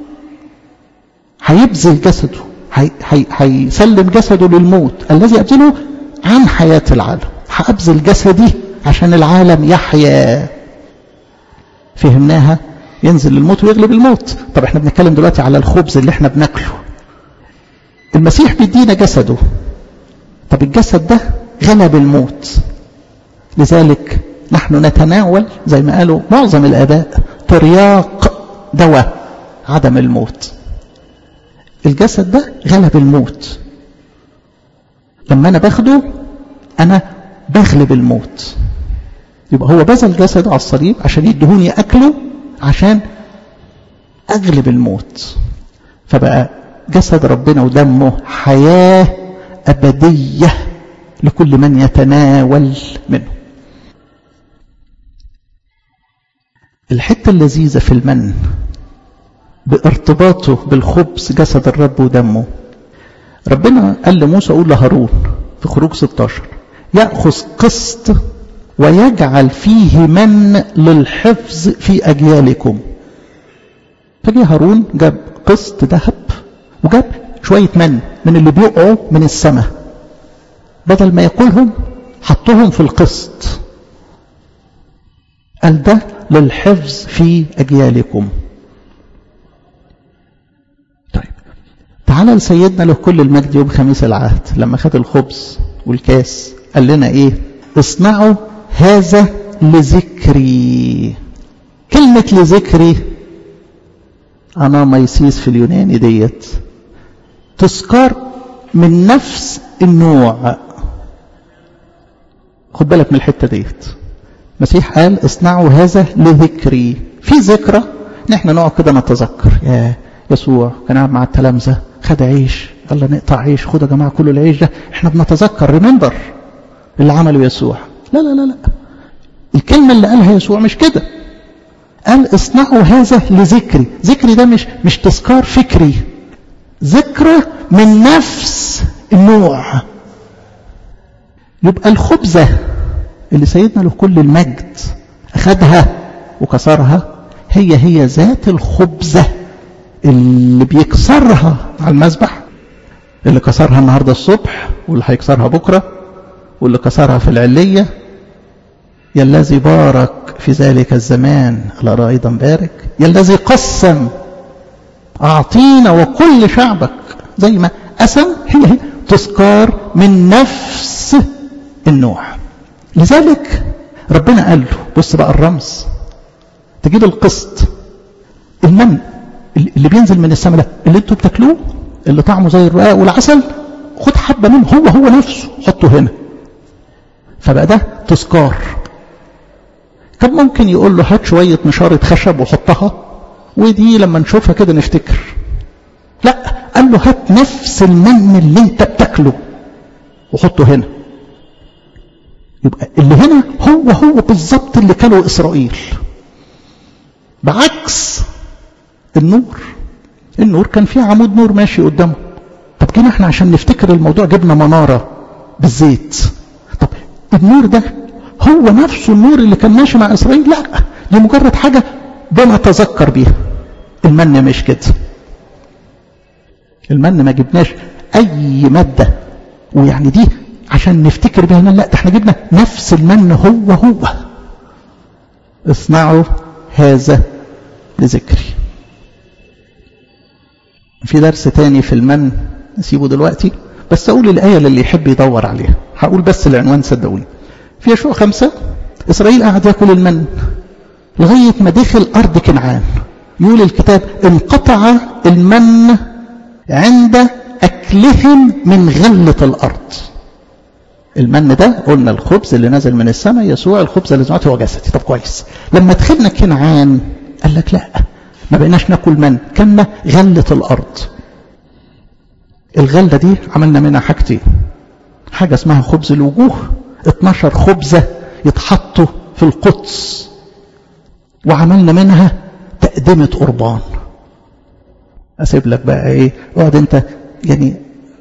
هيبذل جسده هيسلم جسده للموت الذي أبذله عن حياة العالم هأبذل جسدي عشان العالم يحيا فهمناها ينزل للموت ويغلب الموت طب احنا بنتكلم دلوقتي على الخبز اللي احنا بناكله المسيح بيدينا جسده طب الجسد ده غلب الموت لذلك نحن نتناول زي ما قالوا معظم الآباء ترياق دواء عدم الموت الجسد ده غلب الموت لما أنا باخده أنا بغلب الموت يبقى هو بذل جسده على الصليب عشان يدهوني أكله عشان أغلب الموت فبقى جسد ربنا ودمه حياة أبدية لكل من يتناول منه الحتة اللذيذة في المن بارتباطه بالخبز جسد الرب ودمه ربنا قال لموسى قول لهارون في خروج 16 يأخذ قسط ويجعل فيه من للحفظ في أجيالكم فجي هارون جاب قسط ذهب وجاب شوية من من اللي بيقعوا من السماء بدل ما ياكلهم حطهم في القسط قال ده للحفظ في أجيالكم طيب تعالى لسيدنا له كل المجد يوم خميس العهد لما خد الخبز والكاس قال لنا ايه اصنعوا هذا لذكري كلمة لذكري أنا ميسيس في اليوناني ديت تذكار من نفس النوع خد بالك من الحتة ديت المسيح قال اصنعوا هذا لذكري في ذكرى ان احنا نقعد كده نتذكر يا يسوع كان قاعد مع التلامذه خد عيش يلا نقطع عيش خدوا يا جماعه كله العيش ده احنا بنتذكر ريمبر اللي عمله يسوع لا لا لا لا الكلمه اللي قالها يسوع مش كده قال اصنعوا هذا لذكري ذكري ده مش مش تذكار فكري ذكرى من نفس النوع يبقى الخبزة اللي سيدنا له كل المجد أخذها وكسرها هي هي ذات الخبزة اللي بيكسرها على المذبح اللي كسرها النهاردة الصبح واللي هيكسرها بكرة واللي كسرها في العلية يا الذي بارك في ذلك الزمان على أيضا بارك يا الذي قسم أعطينا وكل شعبك زي ما قسم هي هي تذكار من نفس النوع لذلك ربنا قال له بص بقى الرمز تجيب القسط المن اللي بينزل من السماء ده اللي انتوا بتاكلوه اللي طعمه زي الرقاق والعسل خد حبه منه هو هو نفسه حطه هنا فبقى ده تذكار كان ممكن يقول له هات شويه نشاره خشب وحطها ودي لما نشوفها كده نفتكر لا قال له هات نفس المن اللي انت بتاكله وحطه هنا يبقى اللي هنا هو هو بالظبط اللي كانوا اسرائيل بعكس النور النور كان فيه عمود نور ماشي قدامه طب جينا احنا عشان نفتكر الموضوع جبنا منارة بالزيت طب النور ده هو نفسه النور اللي كان ماشي مع اسرائيل لا دي مجرد حاجة بنتذكر بيها المن مش كده المن ما جبناش اي مادة ويعني دي عشان نفتكر بيها لا ده احنا جبنا نفس المن هو هو اصنعوا هذا لذكري في درس تاني في المن نسيبه دلوقتي بس اقول الايه اللي يحب يدور عليها هقول بس العنوان صدقوني في يشوع خمسة اسرائيل قعد ياكل المن لغايه ما دخل ارض كنعان يقول الكتاب انقطع المن عند اكلهم من غله الارض المن ده قلنا الخبز اللي نزل من السماء يسوع الخبز اللي زمعته هو جسدي طب كويس لما دخلنا كنعان قال لك لا ما بقيناش ناكل من كنا غلة الأرض الغلة دي عملنا منها حاجتين حاجة اسمها خبز الوجوه 12 خبزة يتحطوا في القدس وعملنا منها تقدمة قربان أسيب لك بقى إيه اقعد أنت يعني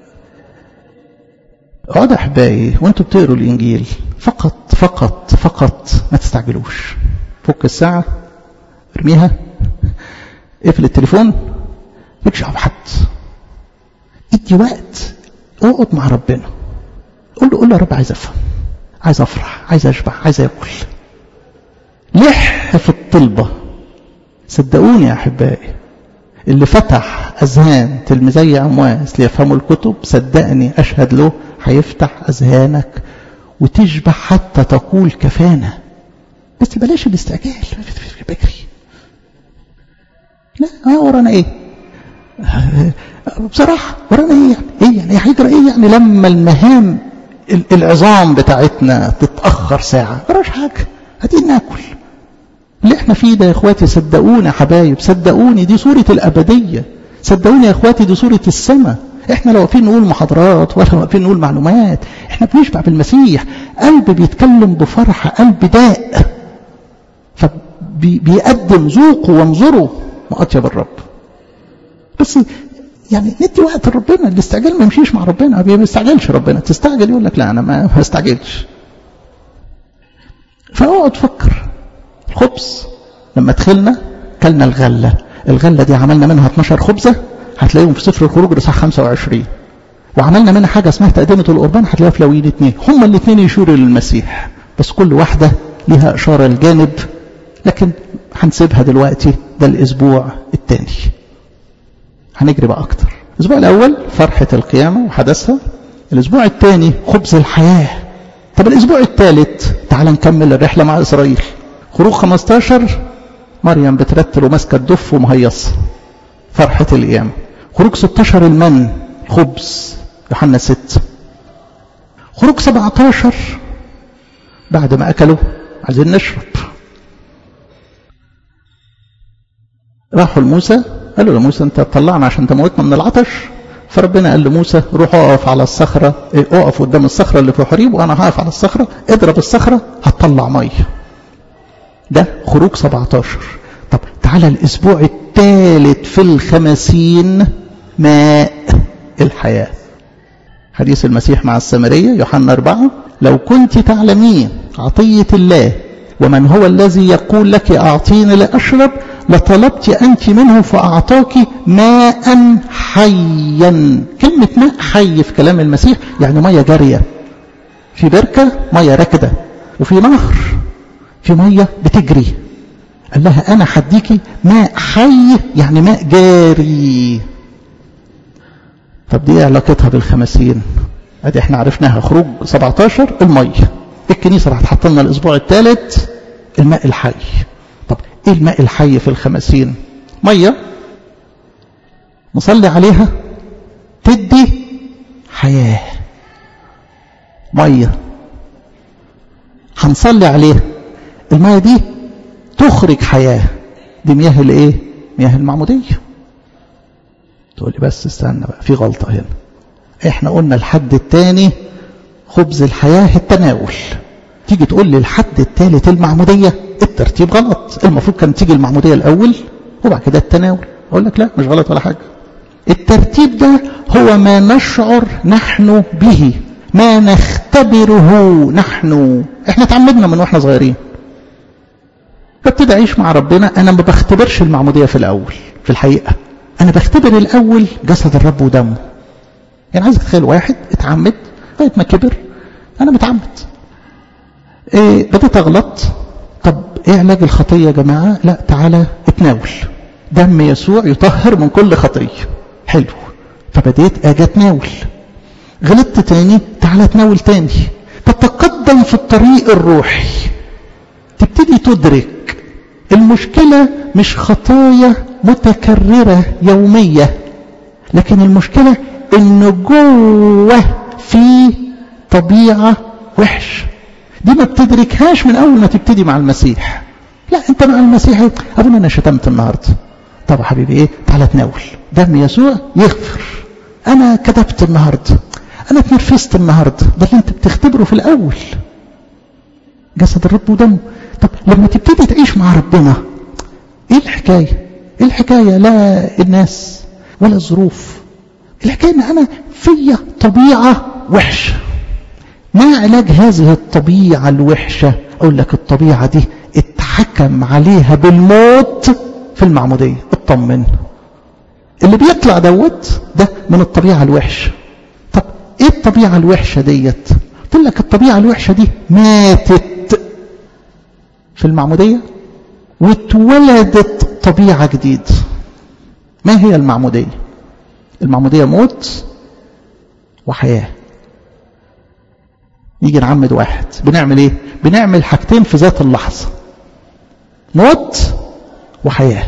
اقعد أحبائي وأنتوا بتقروا الإنجيل فقط فقط فقط ما تستعجلوش فك الساعة ارميها اقفل التليفون مالكش دعوه بحد ادي وقت اقعد مع ربنا قول له قول له يا رب عايز افهم عايز افرح عايز اشبع عايز اكل لح في الطلبه صدقوني يا احبائي اللي فتح اذهان تلميذي امواس ليفهموا الكتب صدقني اشهد له هيفتح اذهانك وتشبع حتى تقول كفانا بس بلاش الاستعجال بجري لا ها ورانا ايه بصراحة ورانا ايه يعني ايه يعني هيجرى ايه يعني لما المهام العظام بتاعتنا تتأخر ساعة وراش حاجة هدين ناكل اللي احنا فيه ده يا اخواتي صدقوني يا حبايب صدقوني دي صورة الأبدية صدقوني يا اخواتي دي صورة السماء احنا لو واقفين نقول محاضرات ولا واقفين نقول معلومات احنا بنشبع بالمسيح قلب بيتكلم بفرحة قلب داء فبيقدم ذوقوا وانظروا وأطيب الرب بس يعني ندي وقت لربنا الاستعجال ما يمشيش مع ربنا ما بيستعجلش ربنا تستعجل يقول لك لا أنا ما استعجلش فاقعد فكر الخبز لما دخلنا كلنا الغلة الغلة دي عملنا منها 12 خبزة هتلاقيهم في سفر الخروج الاصحاح 25 وعملنا منها حاجة اسمها تقدمة القربان هتلاقيها في لوين اثنين هما الاثنين يشيروا للمسيح بس كل واحدة لها إشارة الجانب لكن هنسيبها دلوقتي ده الأسبوع الثاني هنجري بقى أكتر الأسبوع الأول فرحة القيامة وحدثها الأسبوع الثاني خبز الحياة طب الأسبوع الثالث تعال نكمل الرحلة مع إسرائيل خروج 15 مريم بترتل وماسكة الدف ومهيصة فرحة القيامة خروج 16 المن خبز يوحنا 6 خروج 17 بعد ما أكلوا عايزين نشرب راحوا لموسى قالوا لموسى انت طلعنا عشان تموتنا من العطش فربنا قال لموسى روح اقف على الصخرة اقف قدام الصخرة اللي في حريب وانا هقف على الصخرة اضرب الصخرة هتطلع مية ده خروج 17 طب تعالى الاسبوع الثالث في الخمسين ماء الحياة حديث المسيح مع السامرية يوحنا أربعة لو كنت تعلمين عطية الله ومن هو الذي يقول لك أعطيني لأشرب لطلبت أنت منه فأعطاك ماء حيا كلمة ماء حي في كلام المسيح يعني مية جارية في بركة مية راكدة وفي نهر في مية بتجري قال لها أنا حديكي ماء حي يعني ماء جاري طب دي ايه علاقتها بالخمسين ادي احنا عرفناها خروج 17 المية الكنيسة راح تحط لنا الاسبوع الثالث الماء الحي طب ايه الماء الحي في الخمسين مية نصلي عليها تدي حياة مية هنصلي عليها المية دي تخرج حياة دي مياه الايه مياه المعمودية تقول لي بس استنى بقى في غلطة هنا احنا قلنا الحد الثاني خبز الحياة التناول تيجي تقول لي الحد الثالث المعمودية الترتيب غلط المفروض كان تيجي المعمودية الأول وبعد كده التناول أقول لك لا مش غلط ولا حاجة الترتيب ده هو ما نشعر نحن به ما نختبره نحن احنا اتعمدنا من واحنا صغيرين ببتدي اعيش مع ربنا انا ما بختبرش المعموديه في الاول في الحقيقه انا بختبر الاول جسد الرب ودمه يعني عايز اتخيل واحد اتعمد لغايه ما كبر انا متعمد إيه بديت اغلط طب ايه علاج الخطيه يا جماعه لا تعالى اتناول دم يسوع يطهر من كل خطيه حلو فبديت اجي اتناول غلطت تاني تعالى اتناول تاني تتقدم في الطريق الروحي تبتدي تدرك المشكلة مش خطايا متكررة يومية لكن المشكلة ان جوه في طبيعة وحش دي ما بتدركهاش من اول ما تبتدي مع المسيح لا انت مع المسيح ابونا انا شتمت النهارده طب يا حبيبي ايه تعالى تناول دم يسوع يغفر انا كذبت النهارده انا اتنرفزت النهارده ده اللي انت بتختبره في الاول جسد الرب ودمه طب لما تبتدي تعيش مع ربنا ايه الحكايه ايه الحكايه لا الناس ولا الظروف الحكايه ان انا فيا طبيعه وحشه ما علاج هذه الطبيعه الوحشه اقول لك الطبيعه دي اتحكم عليها بالموت في المعموديه اطمن اللي بيطلع دوت ده من الطبيعه الوحشه طب ايه الطبيعه الوحشه ديت قلت لك الطبيعه الوحشه دي ماتت في المعموديه واتولدت طبيعه جديده ما هي المعموديه المعموديه موت وحياه يجي نعمد واحد بنعمل ايه بنعمل حاجتين في ذات اللحظه موت وحياه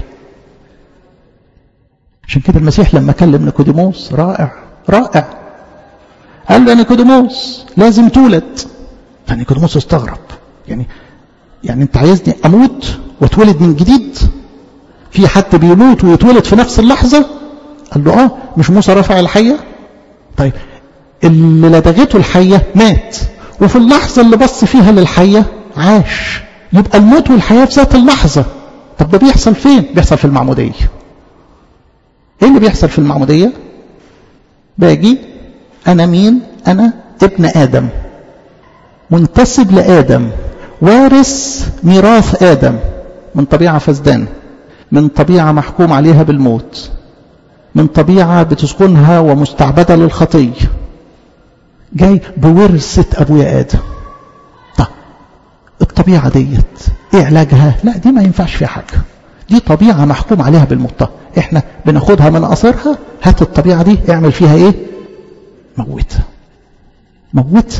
عشان كده المسيح لما كلم نيكوديموس رائع رائع قال له يا نيكوديموس لازم تولد فنيكوديموس استغرب يعني يعني انت عايزني اموت واتولد من جديد في حد بيموت ويتولد في نفس اللحظه قال له اه مش موسى رفع الحيه طيب اللي لدغته الحيه مات وفي اللحظه اللي بص فيها للحيه عاش يبقى الموت والحياه في ذات اللحظه طب ده بيحصل فين بيحصل في المعموديه ايه اللي بيحصل في المعموديه باجي انا مين انا ابن ادم منتسب لادم وارث ميراث ادم من طبيعه فسدان من طبيعه محكوم عليها بالموت من طبيعه بتسكنها ومستعبده للخطيه جاي بورثه ابويا ادم طب الطبيعه ديت ايه علاجها لا دي ما ينفعش فيها حاجه دي طبيعه محكوم عليها بالموت احنا بناخدها من قصرها هات الطبيعه دي اعمل فيها ايه موتها موتها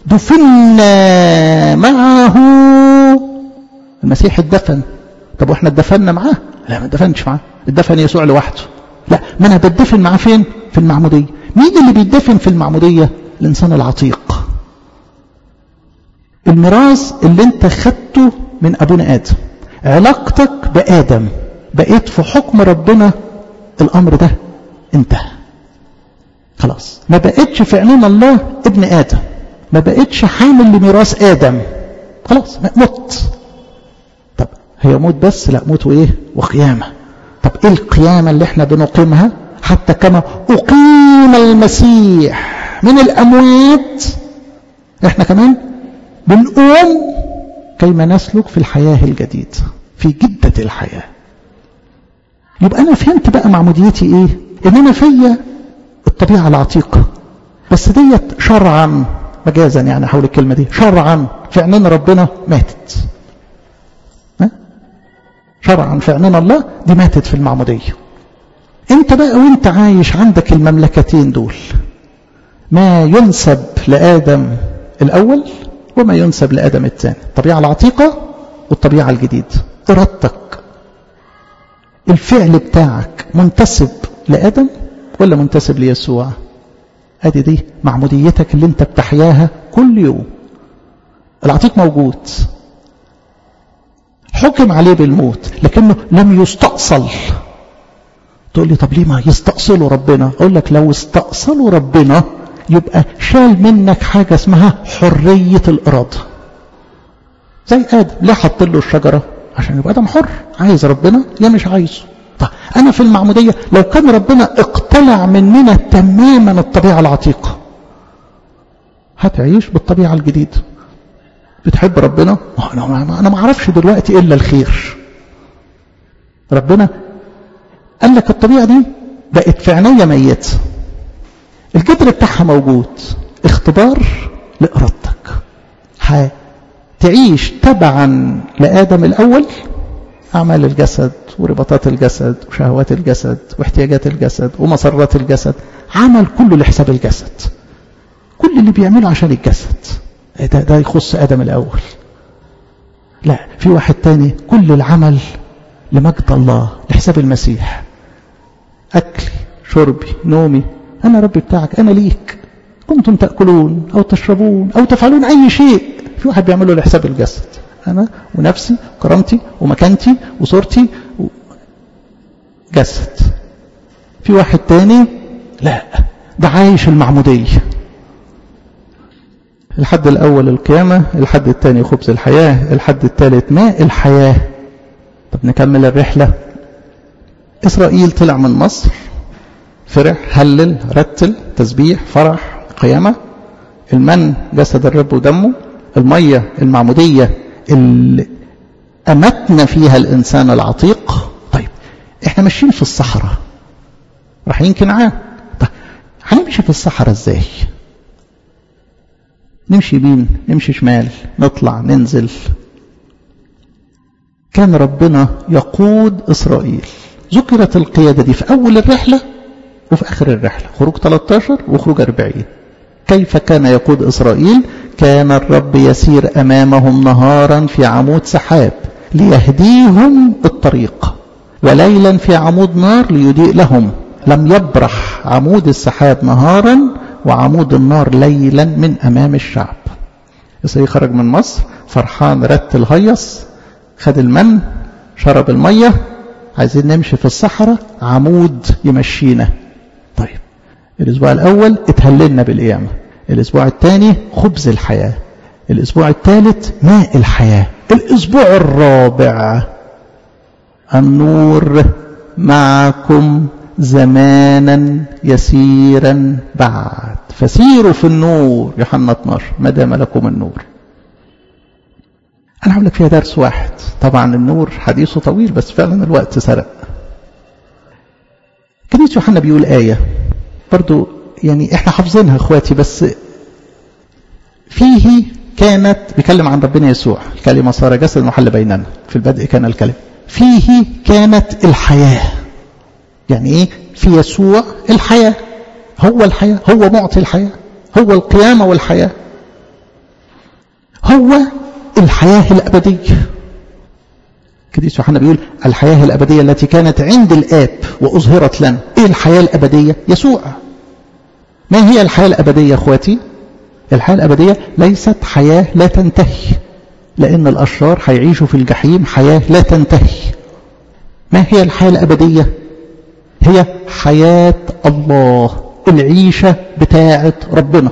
دفنا معه المسيح اتدفن طب واحنا اتدفنا معاه لا ما اتدفنش معاه اتدفن يسوع لوحده لا ما انا بتدفن معاه فين في المعموديه مين اللي بيتدفن في المعموديه الانسان العتيق الميراث اللي انت خدته من ابونا ادم علاقتك بادم بقيت في حكم ربنا الامر ده انتهى خلاص ما بقتش في عينين الله ابن ادم ما بقتش حامل لميراث ادم خلاص مت طب هي موت بس لا موت وايه وقيامه طب ايه القيامه اللي احنا بنقيمها حتى كما اقيم المسيح من الاموات احنا كمان بنقوم كيما نسلك في الحياه الجديده في جده الحياه يبقى انا فهمت بقى معموديتي ايه ان انا فيا الطبيعه العتيقه بس ديت شرعا مجازا يعني حول الكلمه دي شرعا في عينين ربنا ماتت ها؟ شرعا في عينين الله دي ماتت في المعموديه انت بقى وانت عايش عندك المملكتين دول ما ينسب لادم الاول وما ينسب لادم الثاني الطبيعه العتيقه والطبيعه الجديده ارادتك الفعل بتاعك منتسب لادم ولا منتسب ليسوع ادي دي معموديتك اللي انت بتحياها كل يوم العتيق موجود حكم عليه بالموت لكنه لم يستأصل تقول لي طب ليه ما يستأصلوا ربنا اقول لك لو استأصلوا ربنا يبقى شال منك حاجة اسمها حرية الإرادة زي آدم ليه حط له الشجرة عشان يبقى آدم حر عايز ربنا يا مش عايزه طب أنا في المعمودية لو كان ربنا اقتلع مننا تماما الطبيعة العتيقة هتعيش بالطبيعة الجديدة بتحب ربنا أنا ما أعرفش دلوقتي إلا الخير ربنا قال لك الطبيعة دي بقت في عينيا ميتة الجدر بتاعها موجود اختبار لإرادتك هتعيش تبعا لآدم الأول أعمال الجسد ورباطات الجسد وشهوات الجسد واحتياجات الجسد ومسرات الجسد عمل كله لحساب الجسد كل اللي بيعمله عشان الجسد ده, ده يخص آدم الأول لا في واحد تاني كل العمل لمجد الله لحساب المسيح أكلي شربي نومي أنا ربي بتاعك أنا ليك كنتم تأكلون أو تشربون أو تفعلون أي شيء في واحد بيعمله لحساب الجسد أنا ونفسي وكرامتي ومكانتي وصورتي و... جسد في واحد تاني لا ده عايش المعمودية الحد الأول القيامة الحد الثاني خبز الحياة الحد الثالث ماء الحياة طب نكمل الرحلة إسرائيل طلع من مصر فرح هلل رتل تسبيح فرح قيامة المن جسد الرب ودمه المية المعمودية اللي أمتنا فيها الإنسان العتيق طيب احنا ماشيين في الصحراء رايحين كنعان طيب هنمشي في الصحراء ازاي نمشي يمين نمشي شمال نطلع ننزل كان ربنا يقود إسرائيل ذكرت القيادة دي في أول الرحلة وفي آخر الرحلة خروج 13 وخروج 40 كيف كان يقود إسرائيل كان الرب يسير أمامهم نهارا في عمود سحاب ليهديهم الطريق وليلا في عمود نار ليضيء لهم لم يبرح عمود السحاب نهارا وعمود النار ليلا من أمام الشعب إسرائيل خرج من مصر فرحان رت الهيص خد المن شرب المية عايزين نمشي في الصحراء عمود يمشينا طيب الأسبوع الأول اتهللنا بالقيامة الأسبوع الثاني خبز الحياة الأسبوع الثالث ماء الحياة الأسبوع الرابع النور معكم زمانا يسيرا بعد فسيروا في النور يوحنا 12 ما دام لكم النور أنا هقول لك فيها درس واحد طبعا النور حديثه طويل بس فعلا الوقت سرق كنيسة يوحنا بيقول آية برضو يعني احنا حافظينها اخواتي بس فيه كانت بيكلم عن ربنا يسوع الكلمة صار جسد محل بيننا في البدء كان الكلمة فيه كانت الحياة يعني ايه في يسوع الحياة هو الحياة هو معطي الحياة هو القيامة والحياة هو الحياة الأبدية كديس يوحنا بيقول الحياة الأبدية التي كانت عند الآب وأظهرت لنا إيه الحياة الأبدية يسوع ما هي الحياة الأبدية أخواتي الحياة الأبدية ليست حياة لا تنتهي لأن الأشرار هيعيشوا في الجحيم حياة لا تنتهي ما هي الحياة الأبدية هي حياة الله العيشة بتاعة ربنا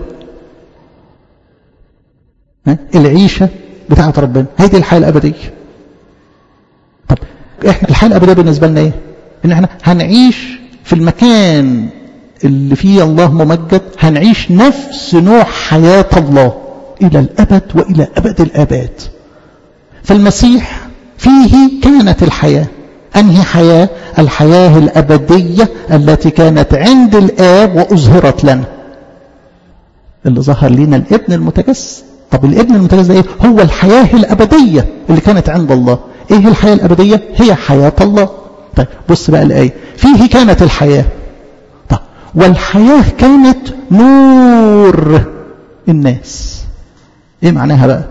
العيشة بتاعة ربنا هي دي الحياة الأبدية طب احنا الحياة الأبدية بالنسبة لنا ايه ان احنا هنعيش في المكان اللي فيه الله ممجد هنعيش نفس نوع حياة الله إلى الأبد وإلى أبد الآباد فالمسيح فيه كانت الحياة أنهي حياة الحياة الأبدية التي كانت عند الآب وأظهرت لنا اللي ظهر لنا الابن المتجسد طب الابن المتجسد ايه هو الحياة الأبدية اللي كانت عند الله ايه الحياة الأبدية هي حياة الله طيب بص بقى الآية فيه كانت الحياة طب والحياة كانت نور الناس ايه معناها بقى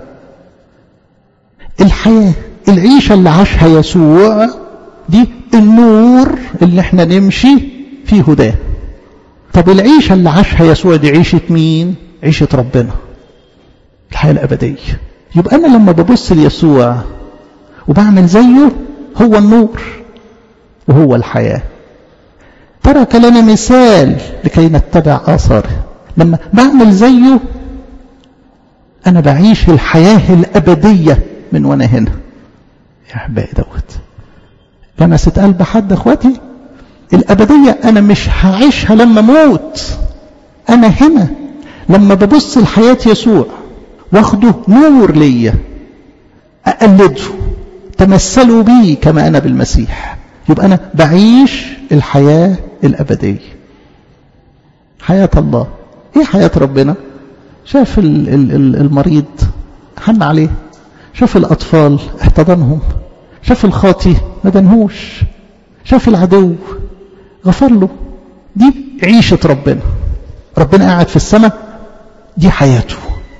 الحياة العيشة اللي عاشها يسوع دي النور اللي احنا نمشي في هداه طب العيشة اللي عاشها يسوع دي عيشة مين عيشة ربنا الحياة الأبدية يبقى أنا لما ببص ليسوع وبعمل زيه هو النور وهو الحياة ترك لنا مثال لكي نتبع آثاره لما بعمل زيه أنا بعيش الحياة الأبدية من وأنا هنا يا أحبائي دوت لمست قلب حد أخواتي الأبدية أنا مش هعيشها لما أموت أنا هنا لما ببص لحياة يسوع واخده نور ليا أقلده تمثلوا بي كما أنا بالمسيح يبقى أنا بعيش الحياة الأبدية حياة الله إيه حياة ربنا شاف المريض حن عليه شاف الأطفال احتضنهم شاف الخاطي ما دنهوش شاف العدو غفر له دي عيشة ربنا ربنا قاعد في السماء دي حياته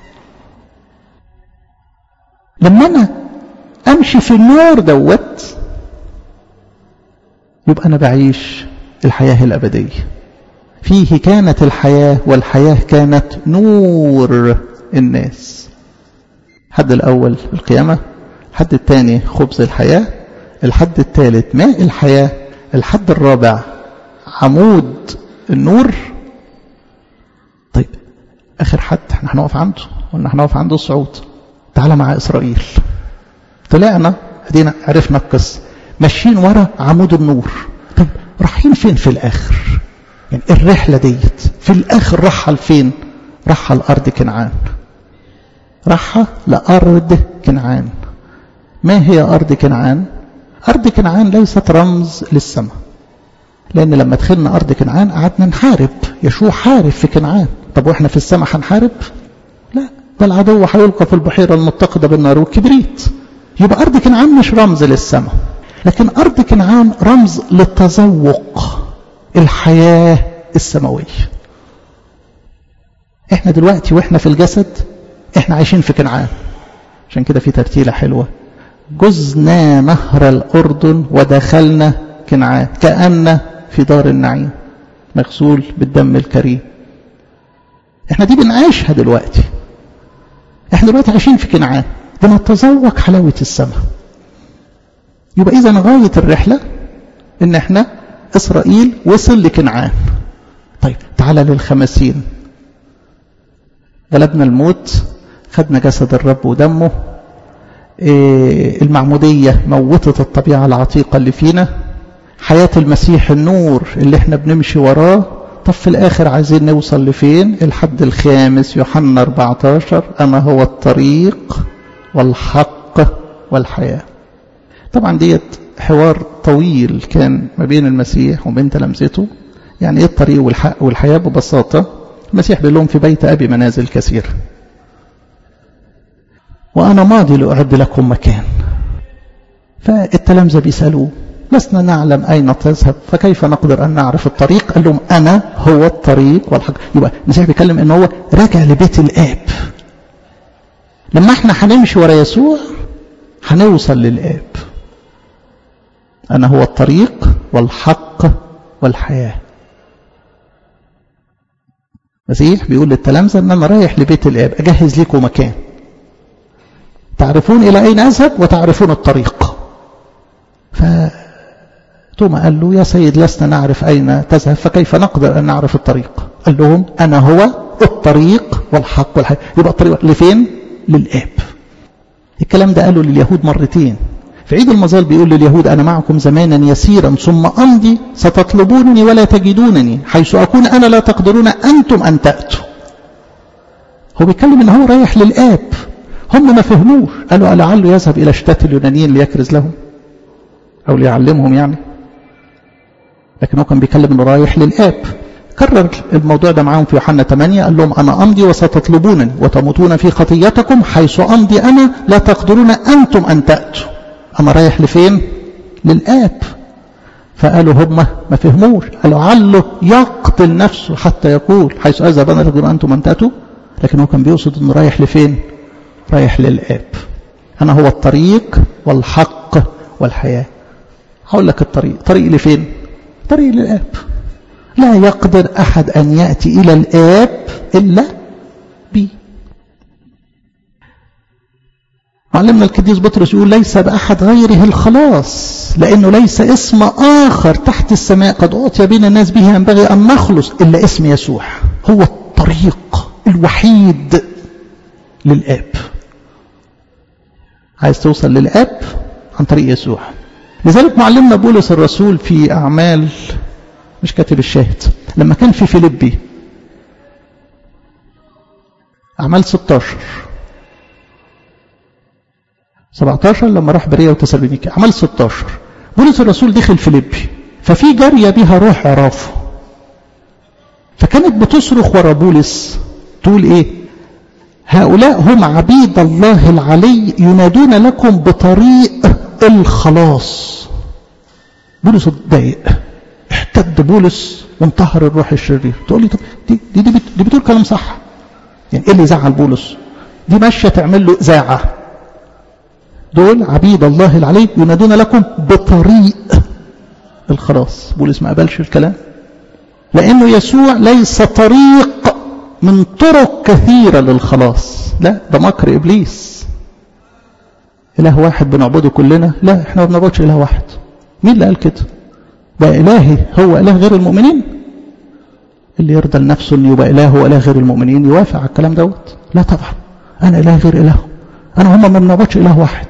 لما أنا أمشي في النور دوت يبقى أنا بعيش الحياة الأبدية فيه كانت الحياة والحياة كانت نور الناس الحد الأول القيامة الحد الثاني خبز الحياة الحد الثالث ماء الحياة الحد الرابع عمود النور طيب آخر حد احنا هنقف عنده قلنا هنقف عنده الصعود تعالى مع إسرائيل طلعنا ادينا عرفنا القصة ماشيين ورا عمود النور طيب رايحين فين في الآخر يعني الرحلة ديت في الآخر راحة لفين راحة لأرض كنعان راحة لأرض كنعان ما هي أرض كنعان أرض كنعان ليست رمز للسماء لأن لما دخلنا أرض كنعان قعدنا نحارب يشوع حارب في كنعان طب وإحنا في السماء هنحارب لا ده العدو هيلقى في البحيرة المتقدة بالنار والكبريت يبقى أرض كنعان مش رمز للسماء لكن أرض كنعان رمز للتذوق الحياة السماوية احنا دلوقتي واحنا في الجسد احنا عايشين في كنعان عشان كده في ترتيلة حلوة جزنا نهر الأردن ودخلنا كنعان كأن في دار النعيم مغسول بالدم الكريم احنا دي بنعيشها دلوقتي احنا دلوقتي عايشين في كنعان بنتذوق حلاوة السماء يبقى إذا غاية الرحلة إن إحنا إسرائيل وصل لكنعان طيب تعالى للخمسين غلبنا الموت خدنا جسد الرب ودمه إيه المعمودية موتت الطبيعة العتيقة اللي فينا حياة المسيح النور اللي احنا بنمشي وراه طب في الآخر عايزين نوصل لفين الحد الخامس يوحنا 14 أنا هو الطريق والحق والحياة طبعا ديت حوار طويل كان ما بين المسيح وبين تلامذته يعني ايه الطريق والحق والحياة ببساطة المسيح بيقول لهم في بيت أبي منازل كثيرة وأنا ماضي لأعد لكم مكان فالتلامذة بيسألوه لسنا نعلم أين تذهب فكيف نقدر أن نعرف الطريق قال لهم أنا هو الطريق والحق يبقى المسيح بيتكلم أنه هو راجع لبيت الآب لما احنا هنمشي ورا يسوع هنوصل للآب أنا هو الطريق والحق والحياة مسيح بيقول للتلامذة أن أنا رايح لبيت الآب أجهز لكم مكان تعرفون إلى أين أذهب وتعرفون الطريق فتوما قال له يا سيد لسنا نعرف أين تذهب فكيف نقدر أن نعرف الطريق قال لهم أنا هو الطريق والحق والحياة يبقى الطريق لفين للآب الكلام ده قاله لليهود مرتين في عيد المظال بيقول لليهود أنا معكم زمانا يسيرا ثم أمضي ستطلبونني ولا تجدونني حيث أكون أنا لا تقدرون أنتم أن تأتوا هو بيتكلم إن هو رايح للآب هم ما فهموش قالوا لعله يذهب إلى شتات اليونانيين ليكرز لهم أو ليعلمهم يعني لكن هو كان بيتكلم إنه رايح للآب كرر الموضوع ده معاهم في يوحنا 8 قال لهم أنا أمضي وستطلبونني وتموتون في خطيتكم حيث أمضي أنا لا تقدرون أنتم أن تأتوا أنا رايح لفين للآب فقالوا هم ما فهموش قالوا عله يقتل نفسه حتى يقول حيث أذهب أنا تقدرون أنتم أن تأتوا لكن هو كان بيقصد أنه رايح لفين رايح للآب أنا هو الطريق والحق والحياة هقول لك الطريق طريق لفين طريق للآب لا يقدر أحد أن يأتي إلى الآب إلا بي معلمنا القديس بطرس يقول ليس بأحد غيره الخلاص لأنه ليس اسم آخر تحت السماء قد أعطي بين الناس به ينبغي أن نخلص إلا اسم يسوع هو الطريق الوحيد للآب عايز توصل للآب عن طريق يسوع لذلك معلمنا بولس الرسول في أعمال مش كاتب الشاهد لما كان في فيليبي أعمال 16 17 لما راح بريا وتسالونيكي أعمال 16 بولس الرسول دخل فيليبي ففي جارية بها روح عرافه فكانت بتصرخ ورا بولس تقول ايه هؤلاء هم عبيد الله العلي ينادون لكم بطريق الخلاص بولس اتضايق احتد بولس وانتهر الروح الشرير تقول لي طب دي دي, دي, دي بتقول كلام صح يعني ايه اللي يزعل بولس دي ماشيه تعمل له اذاعه دول عبيد الله العلي ينادون لكم بطريق الخلاص بولس ما قبلش الكلام لانه يسوع ليس طريق من طرق كثيره للخلاص لا ده مكر ابليس اله واحد بنعبده كلنا لا احنا ما بنعبدش اله واحد مين اللي قال كده ده الهي هو اله غير المؤمنين اللي يرضى لنفسه ان يبقى اله واله غير المؤمنين يوافق على الكلام دوت لا طبعا انا اله غير اله انا هم ما بنعبدش اله واحد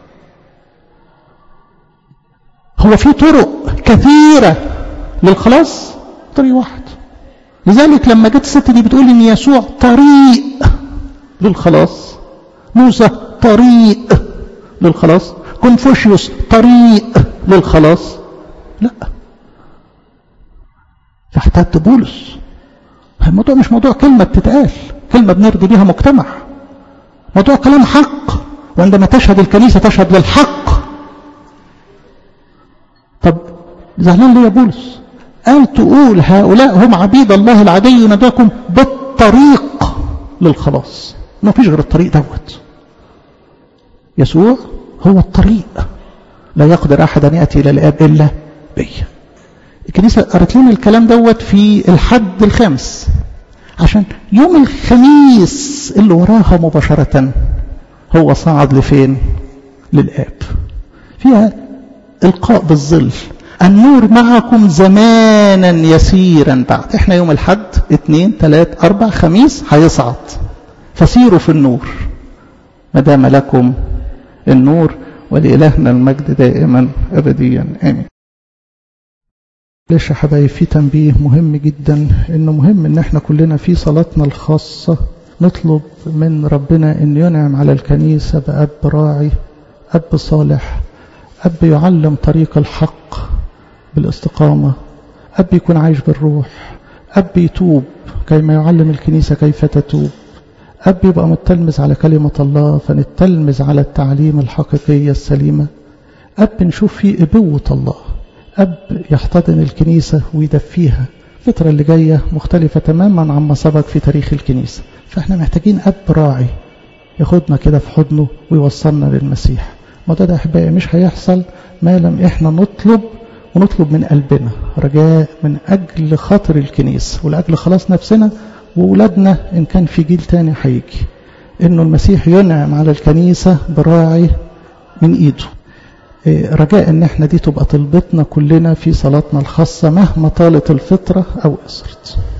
هو في طرق كثيره للخلاص طريق واحد لذلك لما جت الست دي بتقول ان يسوع طريق للخلاص موسى طريق للخلاص كونفوشيوس طريق للخلاص لا فاحتاج بولس الموضوع مش موضوع كلمة بتتقال كلمة بنرضي بيها مجتمع موضوع كلام حق وعندما تشهد الكنيسة تشهد للحق طب زعلان ليه يا بولس قال تقول هؤلاء هم عبيد الله العادي يناداكم بالطريق للخلاص ما فيش غير الطريق دوت يسوع هو الطريق لا يقدر أحد أن يأتي إلى الآب إلا بي الكنيسة قرأت لنا الكلام دوت في الحد الخامس عشان يوم الخميس اللي وراها مباشرة هو صعد لفين للآب فيها إلقاء بالظل النور معكم زمانا يسيرا بعد احنا يوم الحد اثنين ثلاث اربع خميس هيصعد فسيروا في النور ما دام لكم النور ولإلهنا المجد دائما أبديا آمين ليش يا حبايب في تنبيه مهم جدا انه مهم ان احنا كلنا في صلاتنا الخاصة نطلب من ربنا ان ينعم على الكنيسة بأب راعي أب صالح أب يعلم طريق الحق بالاستقامة أب يكون عايش بالروح أب يتوب كيما يعلم الكنيسة كيف تتوب أب يبقى متلمذ على كلمة الله فنتلمذ على التعليم الحقيقية السليمة أب نشوف فيه إبوة الله أب يحتضن الكنيسة ويدفيها الفترة اللي جاية مختلفة تماما عما سبق في تاريخ الكنيسة فاحنا محتاجين أب راعي ياخدنا كده في حضنه ويوصلنا للمسيح ما ده, ده أحبائي مش هيحصل ما لم احنا نطلب ونطلب من قلبنا رجاء من أجل خاطر الكنيسة ولأجل خلاص نفسنا وولادنا إن كان في جيل تاني هيجي إنه المسيح ينعم على الكنيسة براعي من إيده رجاء ان احنا دي تبقى طلبتنا كلنا في صلاتنا الخاصة مهما طالت الفترة او قصرت